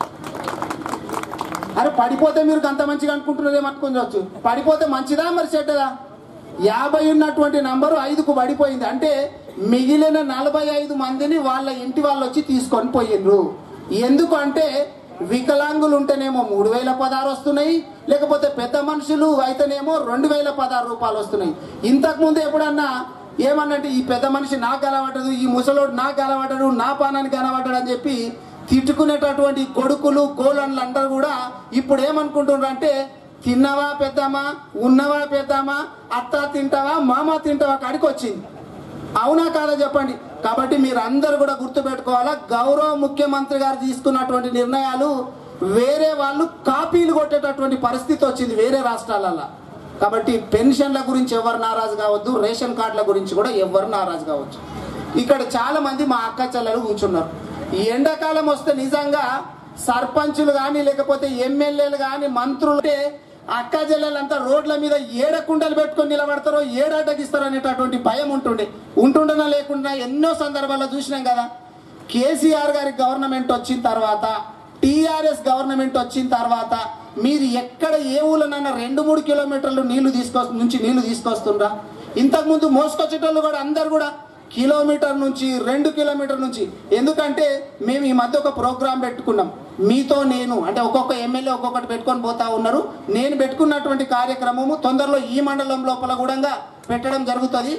అరే పడిపోతే మీరు అంత మంచిగా అనుకుంటున్నారు ఏమనుకోవచ్చు పడిపోతే మంచిదా మరి చెడ్డదా యాభై ఉన్నటువంటి నంబరు ఐదుకు పడిపోయింది అంటే మిగిలిన నలభై ఐదు మందిని వాళ్ళ ఇంటి వాళ్ళు వచ్చి తీసుకొని పోయిండ్రు ఎందుకు అంటే వికలాంగులు ఉంటేనేమో మూడు వేల పదహారు వస్తున్నాయి లేకపోతే పెద్ద మనుషులు అయితేనేమో రెండు వేల పదహారు రూపాయలు వస్తున్నాయి ఇంతకు ముందు ఎప్పుడన్నా ఏమన్నంటే ఈ పెద్ద మనిషి నాకు కలవటదు ఈ ముసలోడు నాకు కలవటడు నా పానానికి కలవటడు అని చెప్పి తిట్టుకునేటటువంటి కొడుకులు కోలన్లు అందరూ కూడా ఇప్పుడు ఏమనుకుంటున్నారు అంటే తిన్నవా పెద్దమ్మా ఉన్నవా పెద్దమ్మా అత్త తింటావా మామ తింటావా కాడికి వచ్చింది అవునా కాదా చెప్పండి కాబట్టి మీరు అందరు కూడా గుర్తుపెట్టుకోవాలా గౌరవ ముఖ్యమంత్రి గారు తీసుకున్నటువంటి నిర్ణయాలు వేరే వాళ్ళు కాపీలు కొట్టేటటువంటి పరిస్థితి వచ్చింది వేరే రాష్ట్రాలలో కాబట్టి పెన్షన్ల గురించి ఎవరు నారాజు కావద్దు రేషన్ కార్డుల గురించి కూడా ఎవరు నారాజు కావచ్చు ఇక్కడ చాలా మంది మా అక్క చెల్లెలు కూర్చున్నారు ఈ ఎండాకాలం వస్తే నిజంగా సర్పంచులు కానీ లేకపోతే ఎమ్మెల్యేలు కానీ మంత్రులు అంటే అక్క చెల్లెలంతా రోడ్ల మీద ఏడ కుండలు పెట్టుకొని నిలబడతారో ఏడాటకిస్తారో అనేటటువంటి భయం ఉంటుండే ఉంటుండనా లేకుండా ఎన్నో సందర్భాల్లో చూసినాం కదా కేసీఆర్ గారి గవర్నమెంట్ వచ్చిన తర్వాత టీఆర్ఎస్ గవర్నమెంట్ వచ్చిన తర్వాత మీరు ఎక్కడ ఏ ఊళ్ళనైనా రెండు మూడు కిలోమీటర్లు నీళ్లు తీసుకొ నుంచి నీళ్లు తీసుకొస్తుండ్రా ఇంతకుముందు మోసుకొచ్చేటోళ్ళు కూడా అందరు కూడా కిలోమీటర్ నుంచి రెండు కిలోమీటర్ నుంచి ఎందుకంటే మేము ఈ మధ్య ఒక ప్రోగ్రాం పెట్టుకున్నాం మీతో నేను అంటే ఒక్కొక్క ఎమ్మెల్యే ఒక్కొక్కటి పెట్టుకొని పోతా ఉన్నారు నేను పెట్టుకున్నటువంటి కార్యక్రమము తొందరలో ఈ మండలం లోపల కూడా పెట్టడం జరుగుతుంది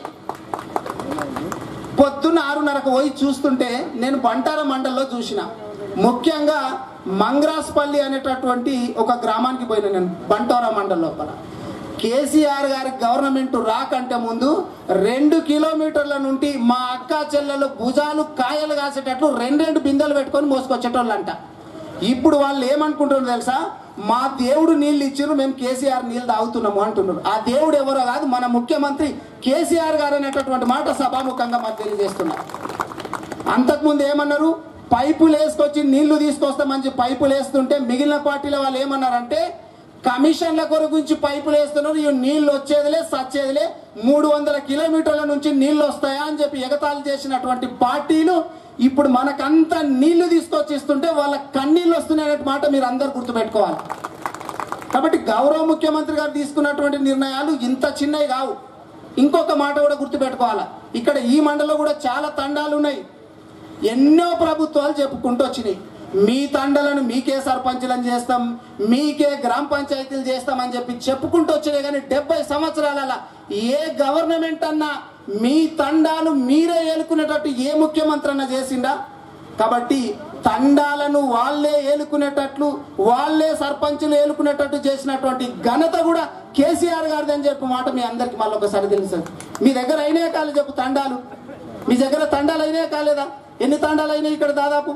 పొద్దున్న ఆరున్నరకు పోయి చూస్తుంటే నేను బంటార మండల్లో చూసిన ముఖ్యంగా మంగ్రాస్పల్లి అనేటటువంటి ఒక గ్రామానికి పోయిన నేను బంటోరా మండల్ లోపల కేసీఆర్ గారి గవర్నమెంట్ రాకంటే ముందు రెండు కిలోమీటర్ల నుండి మా అక్క చెల్లెలు భుజాలు కాయలు కాసేటట్లు రెండు రెండు బిందెలు పెట్టుకొని మోసుకొచ్చేటోళ్ళంట ఇప్పుడు వాళ్ళు ఏమనుకుంటున్నారు తెలుసా మా దేవుడు నీళ్ళు ఇచ్చారు మేము కేసీఆర్ నీళ్ళు తాగుతున్నాము అంటున్నారు ఆ దేవుడు ఎవరో కాదు మన ముఖ్యమంత్రి కేసీఆర్ గారు అనేటటువంటి మాట సభాముఖంగా మాకు తెలియజేస్తున్నారు అంతకుముందు ఏమన్నారు పైపులు వేసుకొచ్చి నీళ్లు తీసుకొస్తామని చెప్పి పైపులు వేస్తుంటే మిగిలిన పార్టీల వాళ్ళు ఏమన్నారంటే కమిషన్ల కొరకు గురించి పైపులు వేస్తున్నారు ఇవి నీళ్లు వచ్చేదిలే సచ్చేదిలే మూడు వందల కిలోమీటర్ల నుంచి నీళ్లు వస్తాయా అని చెప్పి ఎగతాళి చేసినటువంటి పార్టీలు ఇప్పుడు మనకంతా నీళ్లు తీసుకొచ్చి ఇస్తుంటే వాళ్ళ కన్నీళ్ళు వస్తున్నాయనే మాట మీరు అందరు గుర్తుపెట్టుకోవాలి కాబట్టి గౌరవ ముఖ్యమంత్రి గారు తీసుకున్నటువంటి నిర్ణయాలు ఇంత చిన్నవి కావు ఇంకొక మాట కూడా గుర్తుపెట్టుకోవాలి ఇక్కడ ఈ మండలంలో కూడా చాలా తండాలు ఉన్నాయి ఎన్నో ప్రభుత్వాలు చెప్పుకుంటూ వచ్చినాయి మీ తండలను మీకే సర్పంచులను చేస్తాం మీకే గ్రామ పంచాయతీలు చేస్తామని చెప్పి చెప్పుకుంటూ వచ్చినాయి కానీ డెబ్బై సంవత్సరాల ఏ గవర్నమెంట్ అన్నా మీ తండాలు మీరే ఏలుకునేటట్టు ఏ ముఖ్యమంత్రి అన్నా చేసిండా కాబట్టి తండాలను వాళ్ళే ఏలుకునేటట్లు వాళ్ళే సర్పంచులు ఏలుకునేటట్టు చేసినటువంటి ఘనత కూడా కేసీఆర్ గారిది అని చెప్పి మాట మీ అందరికి మళ్ళీ ఒకసారి తెలుసు మీ దగ్గర అయినే కాలేదు చెప్పు తండాలు మీ దగ్గర తండాలు అయినే కాలేదా ఎన్ని తండాలు అయినాయి ఇక్కడ దాదాపు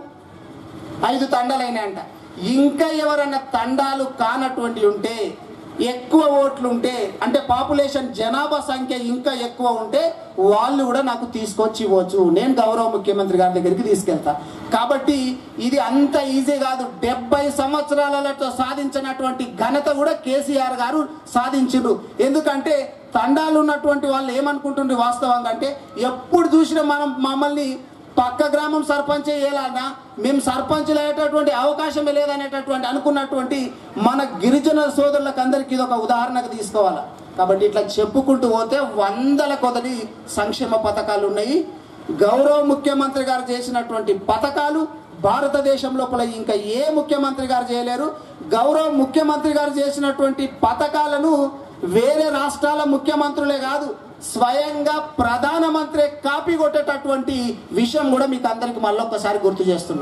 ఐదు తండాలు అయినాయి అంట ఇంకా ఎవరన్నా తండాలు కానటువంటి ఉంటే ఎక్కువ ఓట్లు ఉంటే అంటే పాపులేషన్ జనాభా సంఖ్య ఇంకా ఎక్కువ ఉంటే వాళ్ళు కూడా నాకు తీసుకొచ్చి ఇవ్వచ్చు నేను గౌరవ ముఖ్యమంత్రి గారి దగ్గరికి తీసుకెళ్తా కాబట్టి ఇది అంత ఈజీ కాదు డెబ్బై సంవత్సరాలతో సాధించినటువంటి ఘనత కూడా కేసీఆర్ గారు సాధించిండ్రు ఎందుకంటే తండాలు ఉన్నటువంటి వాళ్ళు ఏమనుకుంటుండ్రు వాస్తవంగా అంటే ఎప్పుడు చూసినా మనం మమ్మల్ని పక్క గ్రామం సర్పంచ్ చేయాలన్నా మేము సర్పంచులు అయ్యేటటువంటి అవకాశమే లేదనేటటువంటి అనుకున్నటువంటి మన గిరిజన సోదరులకు అందరికీ ఇది ఒక ఉదాహరణకు తీసుకోవాలి కాబట్టి ఇట్లా చెప్పుకుంటూ పోతే వందల కొద్ది సంక్షేమ పథకాలు ఉన్నాయి గౌరవ ముఖ్యమంత్రి గారు చేసినటువంటి పథకాలు భారతదేశం లోపల ఇంకా ఏ ముఖ్యమంత్రి గారు చేయలేరు గౌరవ ముఖ్యమంత్రి గారు చేసినటువంటి పథకాలను వేరే రాష్ట్రాల ముఖ్యమంత్రులే కాదు స్వయంగా ప్రధానమంత్రి కాపీ కొట్టేటటువంటి విషయం కూడా మీకు అందరికి మళ్ళొక్కసారి గుర్తు చేస్తున్నా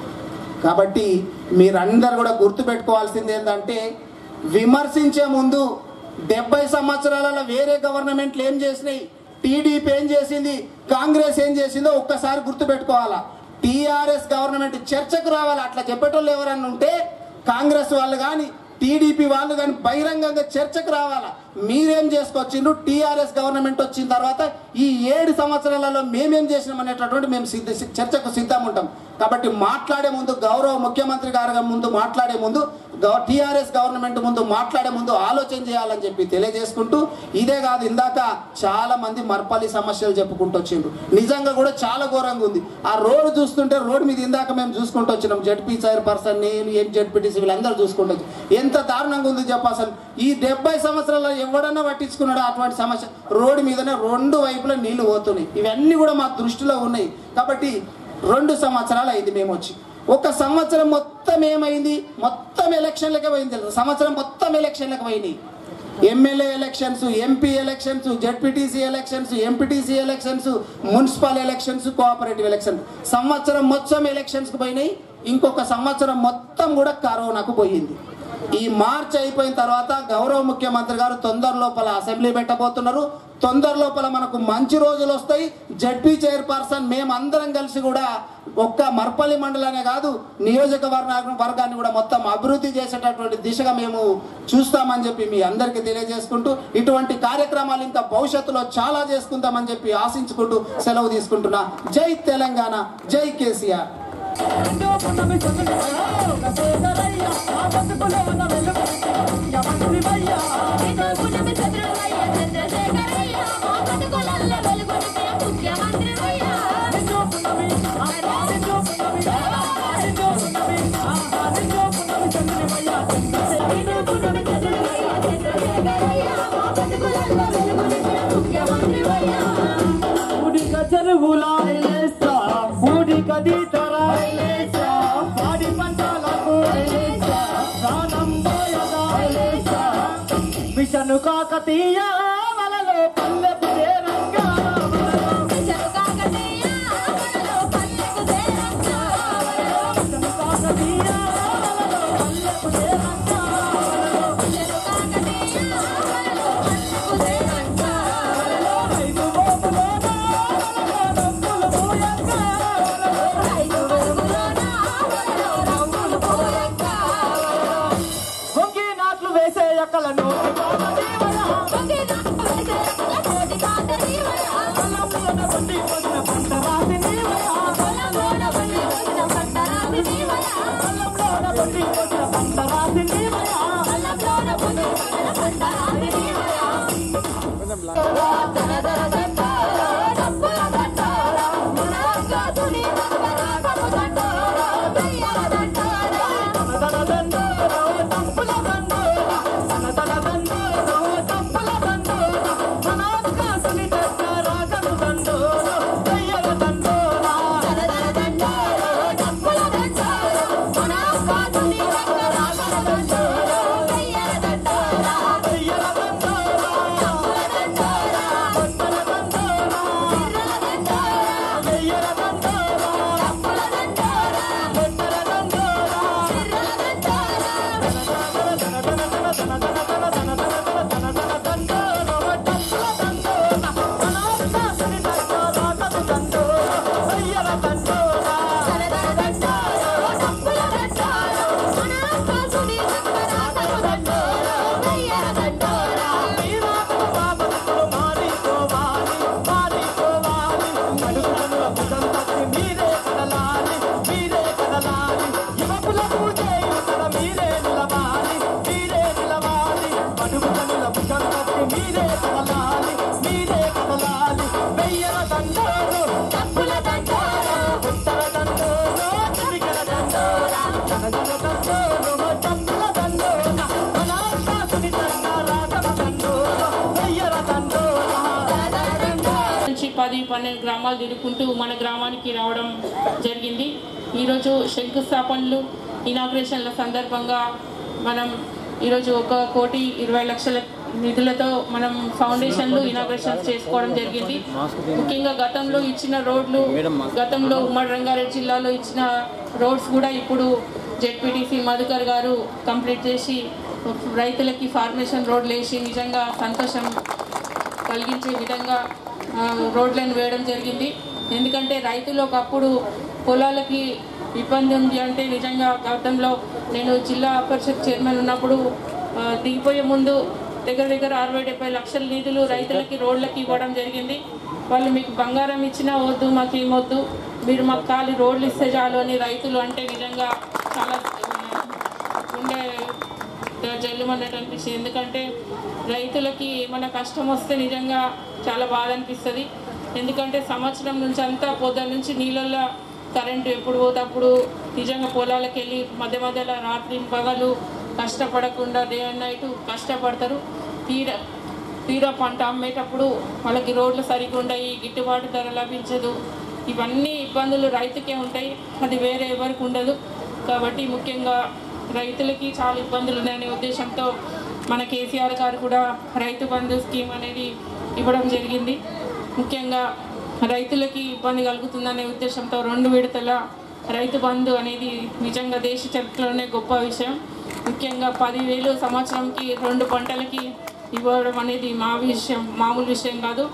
కాబట్టి మీరందరు కూడా గుర్తు పెట్టుకోవాల్సింది ఏంటంటే విమర్శించే ముందు డెబ్బై సంవత్సరాలలో వేరే గవర్నమెంట్లు ఏం చేసినాయి టీడీపీ ఏం చేసింది కాంగ్రెస్ ఏం చేసిందో ఒక్కసారి గుర్తు పెట్టుకోవాలా టీఆర్ఎస్ గవర్నమెంట్ చర్చకు రావాలి అట్లా చెప్పేటోళ్ళు ఎవరన్నా ఉంటే కాంగ్రెస్ వాళ్ళు కానీ టీడీపీ వాళ్ళు కానీ బహిరంగంగా చర్చకు రావాలా మీరేం చేసుకొచ్చిండ్రు టీఆర్ఎస్ గవర్నమెంట్ వచ్చిన తర్వాత ఈ ఏడు సంవత్సరాలలో మేమేం చేసినాం అనేటటువంటి మేము సిద్ధ చర్చకు సిద్ధం ఉంటాం కాబట్టి మాట్లాడే ముందు గౌరవ ముఖ్యమంత్రి గారు ముందు మాట్లాడే ముందు టీఆర్ఎస్ గవర్నమెంట్ ముందు మాట్లాడే ముందు ఆలోచన చేయాలని చెప్పి తెలియజేసుకుంటూ ఇదే కాదు ఇందాక చాలా మంది మర్పల్లి సమస్యలు చెప్పుకుంటూ వచ్చిండ్రు నిజంగా కూడా చాలా ఘోరంగా ఉంది ఆ రోడ్డు చూస్తుంటే రోడ్డు మీద ఇందాక మేము చూసుకుంటూ వచ్చినాం జడ్పీ చైర్ పర్సన్ నేను ఏం జడ్పీటీసీ వీళ్ళందరూ చూసుకుంటూ వచ్చి ఎంత దారుణంగా ఉంది చెప్ప అసలు ఈ డెబ్బై సంవత్సరాల్లో ఎవడన్నా పట్టించుకున్నాడో అటువంటి సమస్య రోడ్డు మీదనే రెండు వైపులా నీళ్లు పోతున్నాయి ఇవన్నీ కూడా మా దృష్టిలో ఉన్నాయి కాబట్టి రెండు సంవత్సరాలు అయింది మేము వచ్చి ఒక సంవత్సరం మొత్తం ఏమైంది మొత్తం ఎలక్షన్లకే పోయింది తెలుసా? సంవత్సరం మొత్తం ఎలక్షన్లకు పోయినాయి MLA elections MP elections ZPTC elections MPTC elections municipal elections cooperative election సంవత్సరం మొత్తం ఎలక్షన్స్కి పోయినాయి ఇంకొక సంవత్సరం మొత్తం కూడా కరోనాకు పోయింది ఈ మార్చ్ అయిపోయిన తర్వాత గౌరవ ముఖ్యమంత్రి గారు తొందర లోపల అసెంబ్లీ పెట్టబోతున్నారు తొందర లోపల మనకు మంచి రోజులు వస్తాయి జడ్పీ చైర్పర్సన్ మేమందరం కలిసి కూడా ఒక్క మర్పల్లి మండలనే కాదు నియోజకవర్గ వర్గాన్ని కూడా మొత్తం అభివృద్ధి చేసేటటువంటి దిశగా మేము చూస్తామని చెప్పి మీ అందరికీ తెలియజేసుకుంటూ ఇటువంటి కార్యక్రమాలు ఇంకా భవిష్యత్తులో చాలా చేసుకుందామని చెప్పి ఆశించుకుంటూ సెలవు తీసుకుంటున్నా జై తెలంగాణ జై కేసీఆర్ ఊడిక చెరువుల ఊడిక దీతర పాడి పంటలకు ప్రాణం పోయగా మిషను కాకతీయ వలలో పల్లెపు చేరంగా మిషను కాకతీయ వలలో పల్లెపు చేరంగా రైతు భూములోన డబ్బులు పోయంగా గొంగి నాట్లు వేసే ఎక్కలను పండి పొడిన పంట రాసి పొలంలోన పండి పొడిన పంట రాసి నుంచి పది పన్నెండు గ్రామాలు తిరుగుకుంటూ మన గ్రామానికి రావడం జరిగింది ఈరోజు శంకుస్థాపనలు ఇనాగ్రేషన్ల సందర్భంగా మనం ఈరోజు ఒక కోటి ఇరవై లక్షల నిధులతో మనం ఫౌండేషన్లు ఇనాగ్రేషన్స్ చేసుకోవడం జరిగింది ముఖ్యంగా గతంలో ఇచ్చిన రోడ్లు గతంలో ఉమ్మడి రంగారెడ్డి జిల్లాలో ఇచ్చిన రోడ్స్ కూడా ఇప్పుడు జెడ్పీటీసీ మధుకర్ గారు కంప్లీట్ చేసి రైతులకి ఫార్మేషన్ రోడ్లు వేసి నిజంగా సంతోషం కలిగించే విధంగా ఆ, రోడ్లను వేయడం జరిగింది ఎందుకంటే రైతులు ఒకప్పుడు పొలాలకి ఇబ్బంది ఉంది అంటే నిజంగా గతంలో నేను జిల్లా పరిషత్ చైర్మన్ ఉన్నప్పుడు ఆ, దిగిపోయే ముందు దగ్గర దగ్గర అరవై డెబ్బై లక్షల నిధులు రైతులకి రోడ్లకి ఇవ్వడం జరిగింది వాళ్ళు మీకు బంగారం ఇచ్చినా వద్దు మాకు ఏమొద్దు మీరు మాకు ఖాళీ రోడ్లు ఇస్తే చాలు అని రైతులు అంటే నిజంగా చాలా ఆ, ఉండే జల్లుమన్నట్టు అనిపిస్తుంది ఎందుకంటే రైతులకి ఏమైనా కష్టం వస్తే నిజంగా చాలా బాధ అనిపిస్తుంది ఎందుకంటే సంవత్సరం నుంచి అంతా పొద్దున్న నుంచి నీళ్ళల్లో కరెంటు ఎప్పుడు పోతప్పుడు నిజంగా పొలాలకు వెళ్ళి మధ్య మధ్యలో రాత్రి పగలు కష్టపడకుండా డే అండ్ నైట్ కష్టపడతారు తీర తీరా పంట అమ్మేటప్పుడు వాళ్ళకి రోడ్లు సరిగ్గా ఉండయి గిట్టుబాటు ధర లభించదు ఇవన్నీ ఇబ్బందులు రైతుకే ఉంటాయి అది వేరే ఎవరికి ఉండదు కాబట్టి ముఖ్యంగా రైతులకి చాలా ఇబ్బందులు ఉన్నాయనే ఉద్దేశంతో మన కేసీఆర్ గారు కూడా రైతు బంధు స్కీమ్ అనేది ఇవ్వడం జరిగింది ముఖ్యంగా రైతులకి ఇబ్బంది కలుగుతుందనే ఉద్దేశంతో రెండు విడతల రైతు బంధు అనేది నిజంగా దేశ చరిత్రలోనే గొప్ప విషయం ముఖ్యంగా పదివేలు సంవత్సరంకి రెండు పంటలకి ఇవ్వడం అనేది మా విషయం మామూలు విషయం కాదు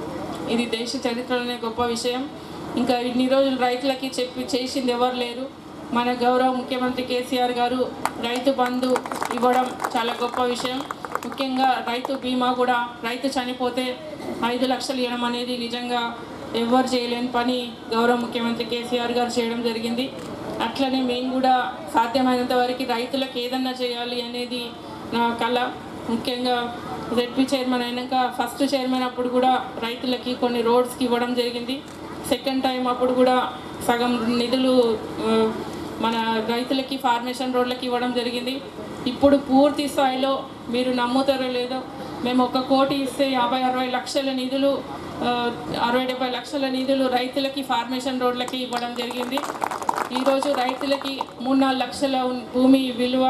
ఇది దేశ చరిత్రలోనే గొప్ప విషయం ఇంకా ఇన్ని రోజులు రైతులకి చెప్పి చేసింది ఎవరు లేరు మన గౌరవ ముఖ్యమంత్రి కేసీఆర్ గారు రైతు బంధు ఇవ్వడం చాలా గొప్ప విషయం ముఖ్యంగా రైతు బీమా కూడా రైతు చనిపోతే ఐదు లక్షలు ఇవ్వడం అనేది నిజంగా ఎవరు చేయలేని పని గౌరవ ముఖ్యమంత్రి కేసీఆర్ గారు చేయడం జరిగింది అట్లనే మేము కూడా సాధ్యమైనంత వరకు రైతులకు ఏదన్నా చేయాలి అనేది నా కళ ముఖ్యంగా జెడ్పీ చైర్మన్ అయినాక ఫస్ట్ చైర్మన్ అప్పుడు కూడా రైతులకి కొన్ని రోడ్స్కి ఇవ్వడం జరిగింది సెకండ్ టైం అప్పుడు కూడా సగం నిధులు ఆ, మన రైతులకి ఫార్మేషన్ రోడ్లకి ఇవ్వడం జరిగింది ఇప్పుడు పూర్తి స్థాయిలో మీరు నమ్ముతారో లేదో మేము ఒక కోటి ఇస్తే యాభై అరవై లక్షల నిధులు ఆ, అరవై డెబ్బై లక్షల నిధులు రైతులకి ఫార్మేషన్ రోడ్లకి ఇవ్వడం జరిగింది ఈరోజు రైతులకి మూడు నాలుగు లక్షల ఉన్- భూమి విలువ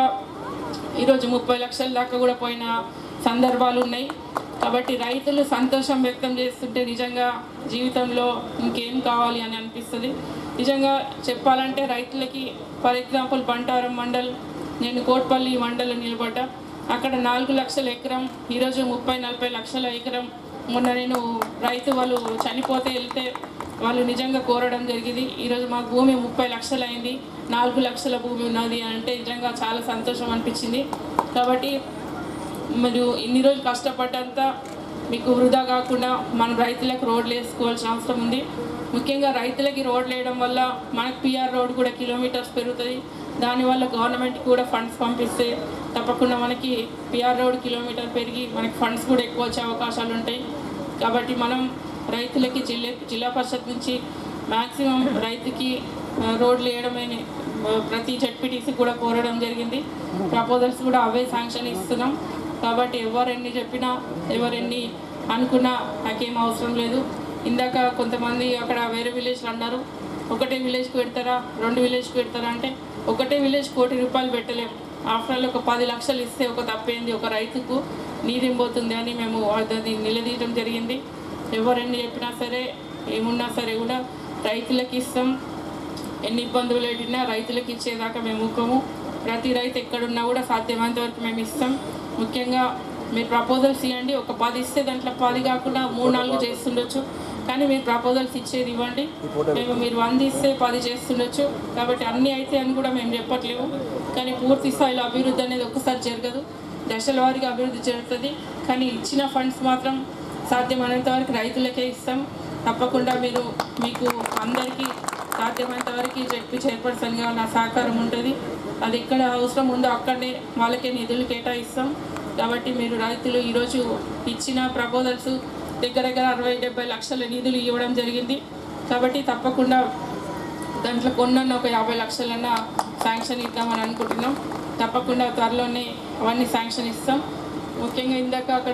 ఈరోజు ముప్పై లక్షల దాకా కూడా పోయిన సందర్భాలు ఉన్నాయి కాబట్టి రైతులు సంతోషం వ్యక్తం చేస్తుంటే నిజంగా జీవితంలో ఇంకేం కావాలి అని అనిపిస్తుంది నిజంగా చెప్పాలంటే రైతులకి ఫర్ ఎగ్జాంపుల్ బంటారం మండల్ నేను కోట్పల్లి మండలం నిలబడ్డా అక్కడ నాలుగు లక్షల ఎకరం ఈరోజు ముప్పై నలభై లక్షల ఎకరం మొన్న నేను రైతు వాళ్ళు చనిపోతే వెళ్తే వాళ్ళు నిజంగా కోరడం జరిగింది ఈరోజు మా భూమి ముప్పై లక్షలు అయింది నాలుగు లక్షల భూమి ఉన్నది అని అంటే నిజంగా చాలా సంతోషం అనిపించింది కాబట్టి మీరు ఇన్ని రోజులు కష్టపడ్డంతా మీకు వృధా కాకుండా మనం రైతులకు రోడ్లు వేసుకోవాల్సిన అవసరం ఉంది ముఖ్యంగా రైతులకి రోడ్లు వేయడం వల్ల మనకు పిఆర్ రోడ్ కూడా కిలోమీటర్స్ పెరుగుతుంది దానివల్ల గవర్నమెంట్ కూడా ఫండ్స్ పంపిస్తే తప్పకుండా మనకి పిఆర్ రోడ్ కిలోమీటర్ పెరిగి మనకి ఫండ్స్ కూడా ఎక్కువ వచ్చే అవకాశాలు ఉంటాయి కాబట్టి మనం రైతులకి జిల్లా జిల్లా పరిషత్ నుంచి మ్యాక్సిమం రైతుకి ఆ, రోడ్లు వేయడమే ఆ, ప్రతి జడ్పీటీసీ కూడా కోరడం జరిగింది ప్రపోజల్స్ కూడా అవే శాంక్షన్ ఇస్తున్నాం కాబట్టి ఎవరెన్ని చెప్పినా ఎవరెన్ని అనుకున్నా నాకేం అవసరం లేదు ఇందాక కొంతమంది అక్కడ వేరే విలేజ్లు అన్నారు ఒకటే విలేజ్కి పెడతారా రెండు విలేజ్కి పెడతారా అంటే ఒకటే విలేజ్ కోటి రూపాయలు పెట్టలేము ఆఫ్టర్ ఆల్ ఒక పది లక్షలు ఇస్తే ఒక తప్పేంది ఒక రైతుకు నీదేం పోతుంది అని మేము అది నిలదీయడం జరిగింది ఎవరెన్ని చెప్పినా సరే ఏమున్నా సరే కూడా రైతులకి ఇస్తాం ఎన్ని ఇబ్బందులు పెట్టినా రైతులకు ఇచ్చేదాకా మేము ఊకము ప్రతి రైతు ఎక్కడున్నా కూడా సాధ్యమైనంత వరకు మేము ఇస్తాం ముఖ్యంగా మీరు ప్రపోజల్స్ ఇవ్వండి ఒక పది ఇస్తే దాంట్లో పది కాకుండా మూడు నాలుగు చేస్తుండొచ్చు కానీ మీరు ప్రపోజల్స్ ఇచ్చేది ఇవ్వండి మేము మీరు వంద ఇస్తే పది చేస్తుండొచ్చు కాబట్టి అన్నీ అయితే అని కూడా మేము చెప్పట్లేము కానీ పూర్తి స్థాయిలో అభివృద్ధి అనేది ఒక్కసారి జరగదు దశల వారీగా అభివృద్ధి జరుగుతుంది కానీ ఇచ్చిన ఫండ్స్ మాత్రం సాధ్యమైనంత వరకు రైతులకే ఇస్తాం తప్పకుండా మీరు మీకు అందరికీ సాధ్యమైనంత వరకు చెప్పి చైర్పర్సన్గా నా సహకారం ఉంటుంది అది ఎక్కడ అవసరం ఉందో అక్కడనే వాళ్ళకే నిధులు కేటాయిస్తాం కాబట్టి మీరు రైతులు ఈరోజు ఇచ్చిన ప్రపోజల్స్ దగ్గర దగ్గర అరవై డెబ్బై లక్షల నిధులు ఇవ్వడం జరిగింది కాబట్టి తప్పకుండా దాంట్లో కొన్న ఒక యాభై లక్షలన్నా శాంక్షన్ ఇద్దామని అనుకుంటున్నాం తప్పకుండా త్వరలోనే అవన్నీ శాంక్షన్ ఇస్తాం ముఖ్యంగా ఇందాక అక్కడ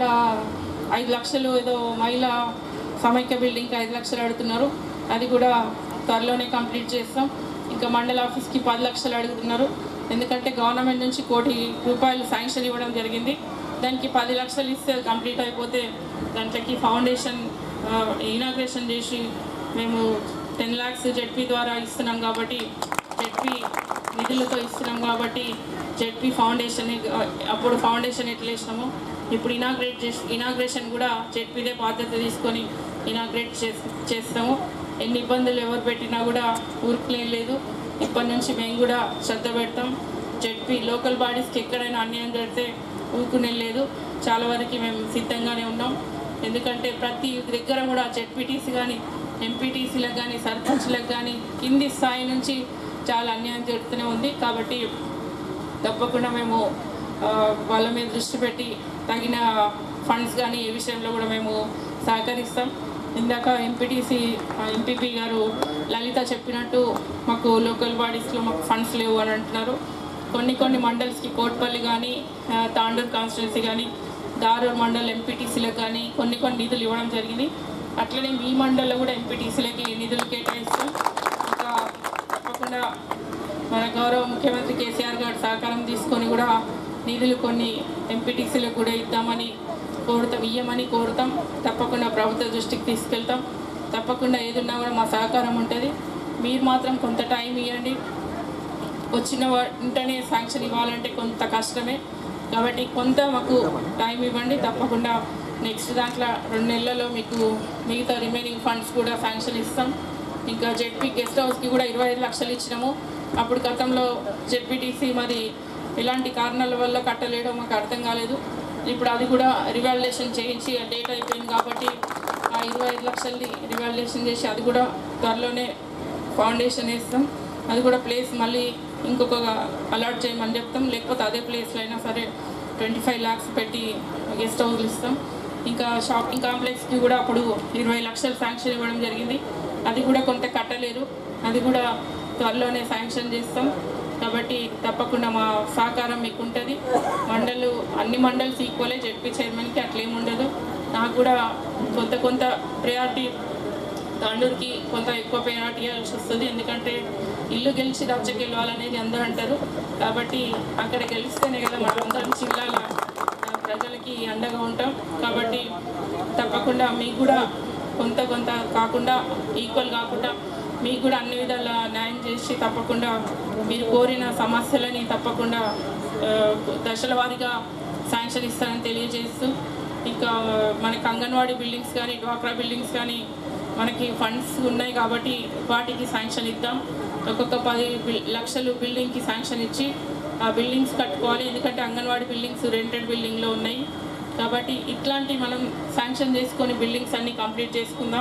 ఐదు లక్షలు ఏదో మహిళా సమైక్య బిల్డింగ్కి ఐదు లక్షలు అడుగుతున్నారు అది కూడా త్వరలోనే కంప్లీట్ చేస్తాం ఇంకా మండల ఆఫీస్కి పది లక్షలు అడుగుతున్నారు ఎందుకంటే గవర్నమెంట్ నుంచి కోటి రూపాయలు శాంక్షన్ ఇవ్వడం జరిగింది దానికి పది లక్షలు ఇస్తే కంప్లీట్ అయిపోతే దాంట్లోకి ఫౌండేషన్ ఇనాగ్రేషన్ చేసి మేము టెన్ ల్యాక్స్ జెడ్పీ ద్వారా ఇస్తున్నాం కాబట్టి జెడ్పీ నిధులతో ఇస్తున్నాం కాబట్టి జెడ్పీ ఫౌండేషన్ అప్పుడు ఫౌండేషన్ ఎట్లా వేసినామో ఇప్పుడు ఇనాగ్రేట్ చేసి ఇనాగ్రేషన్ కూడా జెడ్పీదే బాధ్యత తీసుకొని ఇనాగ్రేట్ చేస్తాము ఎన్ని ఇబ్బందులు ఎవరు పెట్టినా కూడా ఊరుకులే లేదు ఇప్పటి నుంచి మేము కూడా శ్రద్ధ పెడతాం జెడ్పీ లోకల్ బాడీస్కి ఎక్కడైనా అన్యాయం జరిగితే ఊరుకునే లేదు చాలా వరకు మేము సిద్ధంగానే ఉన్నాం ఎందుకంటే ప్రతి దగ్గర కూడా జెడ్పీటీసీ కానీ ఎంపీటీసీలకు కానీ సర్పంచ్లకు కానీ కింది స్థాయి నుంచి చాలా అన్యాయం జరుగుతూనే ఉంది కాబట్టి తప్పకుండా మేము ఆ, వాళ్ళ మీద దృష్టి పెట్టి తగిన ఫండ్స్ కానీ ఏ విషయంలో కూడా మేము సహకరిస్తాం ఇందాక ఎంపీటీసీ ఎంపీపీ గారు లలిత చెప్పినట్టు మాకు లోకల్ బాడీస్లో మాకు ఫండ్స్ లేవు అని అంటున్నారు కొన్ని కొన్ని మండల్స్కి కోట్పల్లి కానీ ఆ, తాండూర్ కాన్స్టిట్యున్సీ కానీ దారూర్ మండల్ ఎంపీటీసీలకు కానీ కొన్ని కొన్ని నిధులు ఇవ్వడం జరిగింది అట్లనే మీ మండల్లో కూడా ఎంపీటీసీలకి నిధులు కేటాయిస్తాం ఇంకా తప్పకుండా మన గౌరవ ముఖ్యమంత్రి కేసీఆర్ గారి సహకారం తీసుకొని కూడా నిధులు కొన్ని ఎంపీటీసీలకు కూడా ఇద్దామని కోరుతాం ఇయ్యమని కోరుతాం తప్పకుండా ప్రభుత్వ దృష్టికి తీసుకెళ్తాం తప్పకుండా ఏదున్నా కూడా మా సహకారం ఉంటుంది మీరు మాత్రం కొంత టైం ఇవ్వండి వచ్చిన వెంటనే శాంక్షన్ ఇవ్వాలంటే కొంత కష్టమే కాబట్టి కొంత మాకు టైం ఇవ్వండి తప్పకుండా నెక్స్ట్ దాంట్లో రెండు నెలల్లో మీకు మిగతా రిమైనింగ్ ఫండ్స్ కూడా శాంక్షన్ ఇస్తాం ఇంకా జెడ్పీ గెస్ట్ హౌస్కి కూడా ఇరవై ఐదు లక్షలు ఇచ్చినాము అప్పుడు గతంలో జెడ్పీటీసీ మరి ఎలాంటి కారణాల వల్ల కట్టలేడో మాకు అర్థం కాలేదు ఇప్పుడు అది కూడా రివాల్యుయేషన్ చేయించి డేట్ అయిపోయింది కాబట్టి ఆ ఇరవై ఐదు లక్షల్ని రివాల్యుయేషన్ చేసి అది కూడా త్వరలోనే ఫౌండేషన్ వేస్తాం అది కూడా ప్లేస్ మళ్ళీ ఇంకొక అలాట్ చేయమని చెప్తాం లేకపోతే అదే ప్లేస్లో అయినా సరే ట్వంటీ ఫైవ్ ల్యాక్స్ పెట్టి గెస్ట్ హౌస్లు ఇస్తాం ఇంకా షాపింగ్ కాంప్లెక్స్కి కూడా అప్పుడు ఇరవై లక్షలు శాంక్షన్ ఇవ్వడం జరిగింది అది కూడా కొంత కట్టలేరు అది కూడా త్వరలోనే శాంక్షన్ చేస్తాం కాబట్టి తప్పకుండా మా సహకారం మీకు ఉంటుంది మండలు అన్ని మండల్స్ ఈక్వలే జడ్పీ చైర్మన్కి అట్లేం ఉండదు నాకు కూడా కొంత కొంత ప్రయారిటీ తాండూరుకి కొంత ఎక్కువ ప్రయారిటీ ఇవ్వాల్సి వస్తుంది ఎందుకంటే ఇల్లు గెలిచి రచ్చ గెలవాలనేది అందరూ అంటారు కాబట్టి అక్కడ గెలిస్తేనే కదా మనం అందరం జిల్లాల ఆ, ప్రజలకి అండగా ఉంటాం కాబట్టి తప్పకుండా మీకు కూడా కొంత కొంత కాకుండా ఈక్వల్ కాకుండా మీకు కూడా అన్ని విధాల న్యాయం చేసి తప్పకుండా మీరు కోరిన సమస్యలని తప్పకుండా ఆ, దశల వారీగా శాంక్షన్ ఇస్తారని తెలియజేస్తూ ఇంకా మనకి అంగన్వాడీ బిల్డింగ్స్ కానీ డ్వాక్రా బిల్డింగ్స్ కానీ మనకి ఫండ్స్ ఉన్నాయి కాబట్టి వాటికి శాంక్షన్ ఇద్దాం ఒక్కొక్క పది బిల్- లక్షలు బిల్డింగ్కి శాంక్షన్ ఇచ్చి ఆ బిల్డింగ్స్ కట్టుకోవాలి ఎందుకంటే అంగన్వాడీ బిల్డింగ్స్ రెంటెడ్ బిల్డింగ్లో ఉన్నాయి కాబట్టి ఇట్లాంటి మనం శాంక్షన్ చేసుకొని బిల్డింగ్స్ అన్ని కంప్లీట్ చేసుకుందాం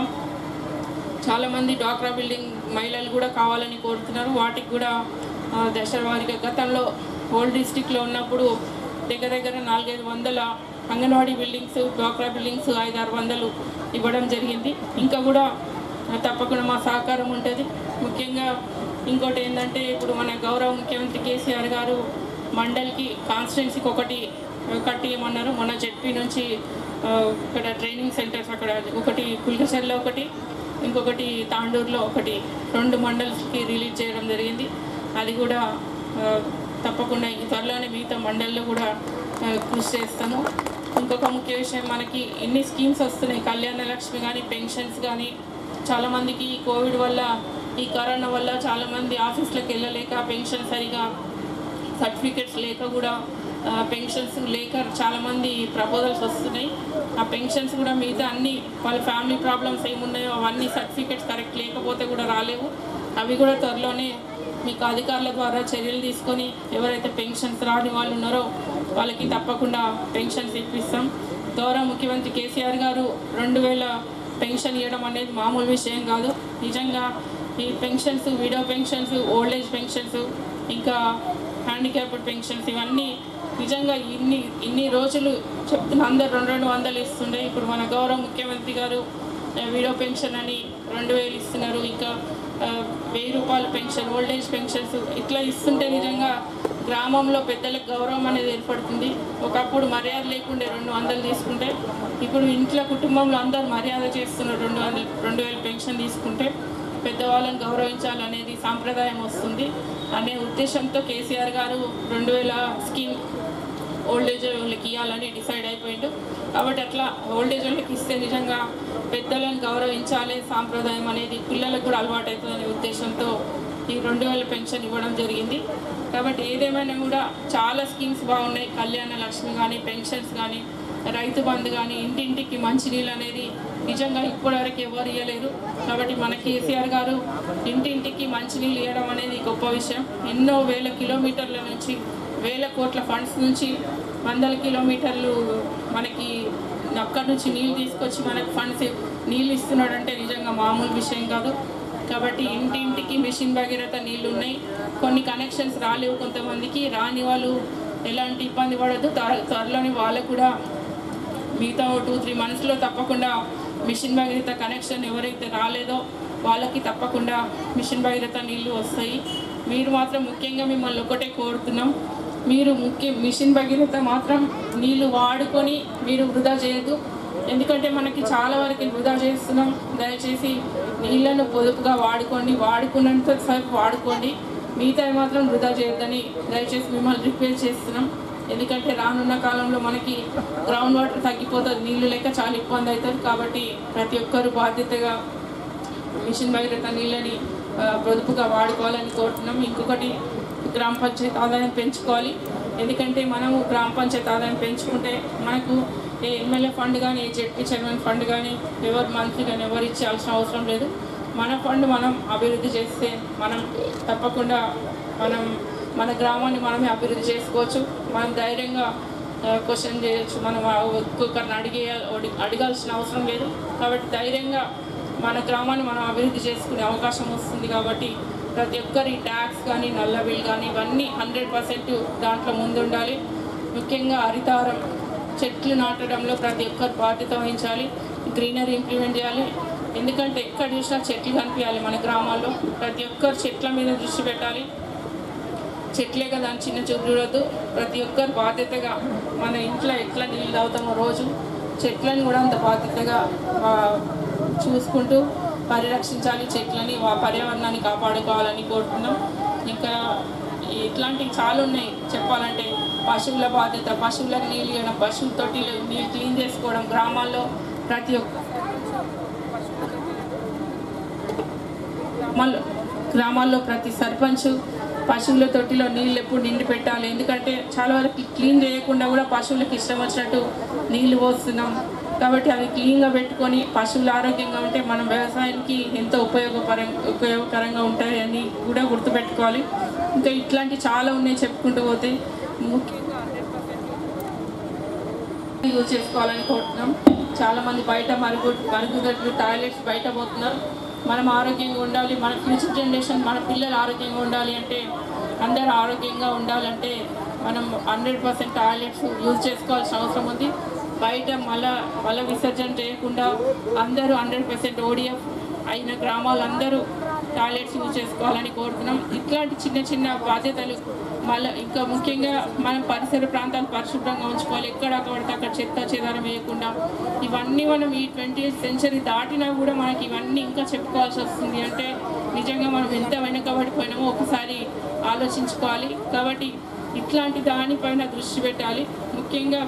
చాలామంది డ్వాక్రా బిల్డింగ్ మహిళలు కూడా కావాలని కోరుతున్నారు వాటికి కూడా ఆ, దశల వారీగా గతంలో ఓల్డ్ డిస్టిక్లో ఉన్నప్పుడు దగ్గర దగ్గర నాలుగైదు వందల అంగన్వాడీ బిల్డింగ్స్ డ్వాక్రా బిల్డింగ్స్ ఐదు ఆరు వందలు ఇవ్వడం జరిగింది ఇంకా కూడా ఆ, తప్పకుండా మా సహకారం ఉంటుంది ముఖ్యంగా ఇంకోటి ఏంటంటే ఇప్పుడు మన గౌరవ ముఖ్యమంత్రి కేసీఆర్ గారు మండల్కి కాన్స్టిట్యున్సీకి ఒకటి ఆ, కట్టియమన్నారు మొన్న జెడ్పీ నుంచి ఆ, ఇక్కడ ట్రైనింగ్ సెంటర్స్ అక్కడ ఒకటి కుల్కచర్లో ఒకటి ఇంకొకటి తాండూరులో ఒకటి రెండు మండల్స్కి రిలీజ్ చేయడం జరిగింది అది కూడా ఆ, తప్పకుండా ఈ త్వరలోనే మిగతా మండల్లో కూడా ఆ, కృషి చేస్తాము ఇంకొక ముఖ్య విషయం మనకి ఎన్ని స్కీమ్స్ వస్తున్నాయి కళ్యాణ లక్ష్మి కానీ పెన్షన్స్ కానీ చాలామందికి ఈ కోవిడ్ వల్ల ఈ కరోనా వల్ల చాలామంది ఆఫీస్లకు వెళ్ళలేక పెన్షన్ సరిగా సర్టిఫికెట్స్ లేక కూడా ఆ, పెన్షన్స్ లేక చాలామంది ప్రపోజల్స్ వస్తున్నాయి ఆ పెన్షన్స్ కూడా మిగతా అన్ని వాళ్ళ ఫ్యామిలీ ప్రాబ్లమ్స్ ఏమున్నాయో అవన్నీ సర్టిఫికెట్స్ కరెక్ట్ లేకపోతే కూడా రాలేవు అవి కూడా త్వరలోనే మీకు అధికారుల ద్వారా చర్యలు తీసుకొని ఎవరైతే పెన్షన్స్ రాని వాళ్ళు ఉన్నారో వాళ్ళకి తప్పకుండా పెన్షన్స్ ఇప్పిస్తాం గౌరవ ముఖ్యమంత్రి కేసీఆర్ గారు రెండు వేల పెన్షన్ ఇవ్వడం అనేది మామూలు విషయం కాదు నిజంగా ఈ pensions widow pensions old age pensions ఇంకా హ్యాండిక్యాప్డ్ పెన్షన్స్ ఇవన్నీ నిజంగా ఇన్ని ఇన్ని రోజులు చెప్తున్న అందరు రెండు రెండు వందలు ఇస్తుండే ఇప్పుడు మన గౌరవ ముఖ్యమంత్రి గారు ఆ, విడో పెన్షన్ అని రెండు వేలు ఇస్తున్నారు ఇంకా ఆ, వెయ్యి రూపాయల పెన్షన్ ఓల్డ్ ఏజ్ పెన్షన్స్ ఇట్లా ఇస్తుంటే నిజంగా గ్రామంలో పెద్దలకు గౌరవం అనేది ఏర్పడుతుంది ఒకప్పుడు మర్యాద లేకుండే రెండు వందలు తీసుకుంటే ఇప్పుడు ఇంట్లో కుటుంబంలో అందరూ మర్యాద చేస్తున్నారు రెండు వందలు రెండు వేలు పెన్షన్ తీసుకుంటే పెద్దవాళ్ళని గౌరవించాలనేది సాంప్రదాయం వస్తుంది అనే ఉద్దేశంతో కేసీఆర్ గారు రెండు వేల స్కీమ్ ఓల్డ్ ఏజ్ వాళ్ళకి ఇవ్వాలని డిసైడ్ అయిపోయిండు కాబట్టి అట్లా ఓల్డ్ ఏజ్ వాళ్ళకి ఇస్తే నిజంగా పెద్దలను గౌరవించాలి సాంప్రదాయం అనేది పిల్లలకు కూడా అలవాటు అవుతుందనే ఉద్దేశంతో ఈ రెండు వేల పెన్షన్ ఇవ్వడం జరిగింది కాబట్టి ఏదేమైనా కూడా చాలా స్కీమ్స్ బాగున్నాయి కళ్యాణ లక్ష్మి కానీ పెన్షన్స్ కానీ రైతు బంధు కానీ ఇంటింటికి మంచినీళ్ళు అనేది నిజంగా ఇప్పటివరకు ఎవరు ఇవ్వలేరు కాబట్టి మన కేసీఆర్ గారు ఇంటింటికి మంచినీళ్ళు ఇవ్వడం అనేది గొప్ప విషయం ఎన్నో వేల కిలోమీటర్ల నుంచి వేల కోట్ల ఫండ్స్ నుంచి వందల కిలోమీటర్లు మనకి అక్కడి నుంచి నీళ్ళు తీసుకొచ్చి మనకి ఫండ్స్ నీళ్ళు ఇస్తున్నాడంటే నిజంగా మామూలు విషయం కాదు కాబట్టి ఇంటింటికి మిషన్ భగీరథ నీళ్ళు ఉన్నాయి కొన్ని కనెక్షన్స్ రాలేవు కొంతమందికి రాని వాళ్ళు ఎలాంటి ఇబ్బంది పడద్దు త్వర- త్వరలోనే వాళ్ళకు కూడా మిగతా టూ త్రీ మంత్స్లో తప్పకుండా మిషన్ భగీరథ కనెక్షన్ ఎవరైతే రాలేదో వాళ్ళకి తప్పకుండా మిషన్ భగీరథ నీళ్ళు వస్తాయి మీరు మాత్రం ముఖ్యంగా మిమ్మల్ని ఒకటే కోరుతున్నాం మీరు ముఖ్య మిషన్ భగీరథ మాత్రం నీళ్ళు వాడుకొని మీరు వృధా చేయొద్దు ఎందుకంటే మనకి చాలా వరకు వృధా చేస్తున్నాం దయచేసి నీళ్ళను పొదుపుగా వాడుకోండి వాడుకున్నంత సేపు వాడుకోండి మిగతా మాత్రం వృధా చేయొద్దని దయచేసి మిమ్మల్ని రిక్వెస్ట్ చేస్తున్నాం ఎందుకంటే రానున్న కాలంలో మనకి గ్రౌండ్ వాటర్ తగ్గిపోతుంది నీళ్లు లేక చాలా ఇబ్బంది అవుతుంది కాబట్టి ప్రతి ఒక్కరు బాధ్యతగా మిషన్ భగీరథ నీళ్ళని ఆ, పొదుపుగా వాడుకోవాలని కోరుతున్నాం ఇంకొకటి గ్రామ పంచాయతీ ఆదాయం పెంచుకోవాలి ఎందుకంటే మనము గ్రామ పంచాయతీ ఆదాయం పెంచుకుంటే మనకు ఏ ఎమ్మెల్యే ఫండ్ కానీ ఏ జెడ్పీ చైర్మన్ ఫండ్ కానీ ఎవరు మంత్రి కానీ ఎవరు ఇచ్చాల్సిన అవసరం లేదు మన ఫండ్ మనం అభివృద్ధి చేస్తే మనం తప్పకుండా మనం మన గ్రామాన్ని మనమే అభివృద్ధి చేసుకోవచ్చు మనం ధైర్యంగా క్వశ్చన్ చేయొచ్చు మనం ఆ ఒక్కొక్కరిని అడిగే అడగాల్సిన అవసరం లేదు కాబట్టి ధైర్యంగా మన గ్రామాన్ని మనం అభివృద్ధి చేసుకునే అవకాశం వస్తుంది కాబట్టి ప్రతి ఒక్కరి ట్యాక్స్ కానీ నల్ల బిల్ కానీ ఇవన్నీ హండ్రెడ్ పర్సెంట్ దాంట్లో ముందుండాలి ముఖ్యంగా హరితారం చెట్లు నాటడంలో ప్రతి ఒక్కరు బాధ్యత వహించాలి గ్రీనరీ ఇంప్లిమెంట్ చేయాలి ఎందుకంటే ఎక్కడ చూసినా చెట్లు కనిపించాలి మన గ్రామాల్లో ప్రతి ఒక్కరు చెట్ల మీద దృష్టి పెట్టాలి చెట్లే కదా అని చిన్న చూపు చూడొద్దు ప్రతి ఒక్కరు బాధ్యతగా మన ఇంట్లో ఎట్లా నీళ్ళు తాగుతామో రోజు చెట్లను కూడా అంత బాధ్యతగా ఆ, చూసుకుంటూ పరిరక్షించాలి చెట్లని ఆ పర్యావరణాన్ని కాపాడుకోవాలని కోరుతున్నాం ఇంకా ఇట్లాంటివి చాలా ఉన్నాయి చెప్పాలంటే పశువుల బాధ్యత పశువులకు నీళ్ళు ఇవ్వడం పశువుల తొట్టిలు నీళ్ళు క్లీన్ చేసుకోవడం గ్రామాల్లో ప్రతి ఒక్క గ్రామాల్లో గ్రామాల్లో ప్రతి సర్పంచ్ పశువుల తొట్టిలో నీళ్ళు ఎప్పుడు నిండి పెట్టాలి ఎందుకంటే చాలా వరకు క్లీన్ చేయకుండా కూడా పశువులకు ఇష్టం వచ్చినట్టు నీళ్లు పోస్తున్నాం కాబట్టి అవి క్లీన్గా పెట్టుకొని పశువులు ఆరోగ్యంగా ఉంటే మనం వ్యవసాయానికి ఎంతో ఉపయోగపరం ఉపయోగకరంగా ఉంటాయని కూడా గుర్తుపెట్టుకోవాలి ఇంకా ఇట్లాంటి చాలా ఉన్నాయి చెప్పుకుంటూ పోతే ముఖ్యంగా యూజ్ చేసుకోవాలని కోరుతున్నాం చాలా మంది బయట మరుగు మరుగుదొడ్లు టాయిలెట్స్ బయట పోతున్నారు మనం ఆరోగ్యంగా ఉండాలి మన ఫ్యూచర్ జనరేషన్ మన పిల్లలు ఆరోగ్యంగా ఉండాలి అంటే అందరూ ఆరోగ్యంగా ఉండాలంటే మనం హండ్రెడ్ పర్సెంట్ టాయిలెట్స్ యూజ్ చేసుకోవాల్సిన అవసరం ఉంది బయట మల మల విసర్జన చేయకుండా అందరూ హండ్రెడ్ పర్సెంట్ ఓడిఎఫ్ అయిన గ్రామాలందరూ టాయిలెట్స్ యూజ్ చేసుకోవాలని కోరుతున్నాం ఇట్లాంటి చిన్న చిన్న బాధ్యతలు మళ్ళీ ఇంకా ముఖ్యంగా మనం పరిసర ప్రాంతాలు పరిశుభ్రంగా ఉంచుకోవాలి ఎక్కడ పడితే అక్కడ చెత్త చెదారం వేయకుండా ఇవన్నీ మనం ఈ ట్వంటీ ఎయిత్ సెంచరీ దాటినా కూడా మనకి ఇవన్నీ ఇంకా చెప్పుకోవాల్సి వస్తుంది అంటే నిజంగా మనం ఎంత వెనుకబడిపోయినామో ఒకసారి ఆలోచించుకోవాలి కాబట్టి ఇట్లాంటి దానిపైన దృష్టి పెట్టాలి ముఖ్యంగా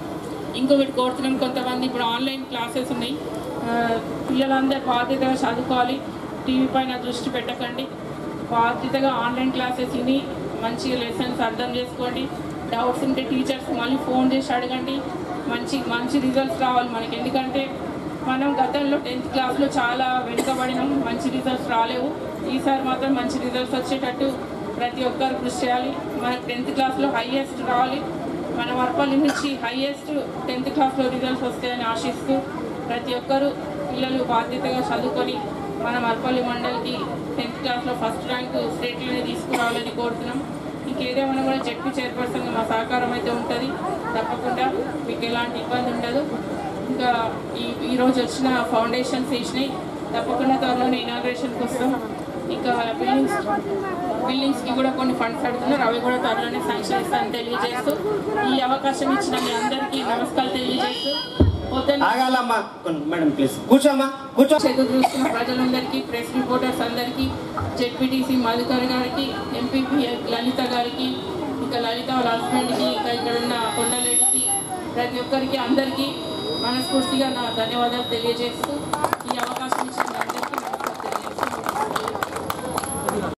ఇంకొకటి కోరుతున్నాం కొంతమంది ఇప్పుడు ఆన్లైన్ క్లాసెస్ ఉన్నాయి ఆ, పిల్లలందరూ బాధ్యతగా చదువుకోవాలి టీవీ పైన దృష్టి పెట్టకండి బాధ్యతగా ఆన్లైన్ క్లాసెస్ విని మంచి లెసన్స్ అర్థం చేసుకోండి డౌట్స్ ఉంటే టీచర్స్ మళ్ళీ ఫోన్ చేసి అడగండి మంచి మంచి రిజల్ట్స్ రావాలి మనకి ఎందుకంటే మనం గతంలో టెన్త్ క్లాస్లో చాలా వెనుకబడినాం మంచి రిజల్ట్స్ రాలేవు ఈసారి మాత్రం మంచి రిజల్ట్స్ వచ్చేటట్టు ప్రతి ఒక్కరు కృషి చేయాలి మనకి టెన్త్ క్లాస్లో హైయెస్ట్ రావాలి మన వర్పల్లి నుంచి హైయెస్ట్ టెన్త్ క్లాస్లో రిజల్ట్స్ వస్తాయని ఆశిస్తూ ప్రతి ఒక్కరూ పిల్లలు బాధ్యతగా చదువుకొని మన మర్పల్లి మండలికి టెన్త్ క్లాస్లో ఫస్ట్ ర్యాంక్ స్టేట్లోనే తీసుకురావాలని కోరుతున్నాం ఇంకేదేమైనా కూడా జడ్పీ చైర్పర్సన్గా మా సహకారం అయితే ఉంటుంది తప్పకుండా మీకు ఎలాంటి ఇబ్బంది ఉండదు ఇంకా ఈ ఈరోజు వచ్చిన ఫౌండేషన్స్ వేసినాయి తప్పకుండా త్వరలోనే ఇనాగ్రేషన్కి వస్తాం ఇంకా బిల్డింగ్స్ బిల్డింగ్స్కి కూడా కొన్ని ఫండ్స్ అడుగుతున్నారు అవి కూడా త్వరలోనే శాంక్షన్ ఇస్తానని తెలియజేస్తూ ఈ అవకాశం ఇచ్చిన మీ అందరికీ నమస్కారాలు తెలియజేస్తూ పొద్దున్న ఆగాలమ్మా కొన్ని- మేడం ప్లీజ్ కూర్చోమ్మా కూర్చో ఎదురు చూస్తున్న ప్రజలందరికీ ప్రెస్ రిపోర్టర్స్ అందరికీ జెడ్పీటీసీ మధుకర్ గారికి ఎంపీపీ లలిత గారికి ఇంకా లలిత వాళ్ళ హస్బెండ్కి ఇంకా ఇక్కడ ఉన్న కొండలరెడ్డికి ప్రతి ఒక్కరికి అందరికీ మనస్ఫూర్తిగా నా ధన్యవాదాలు తెలియజేస్తూ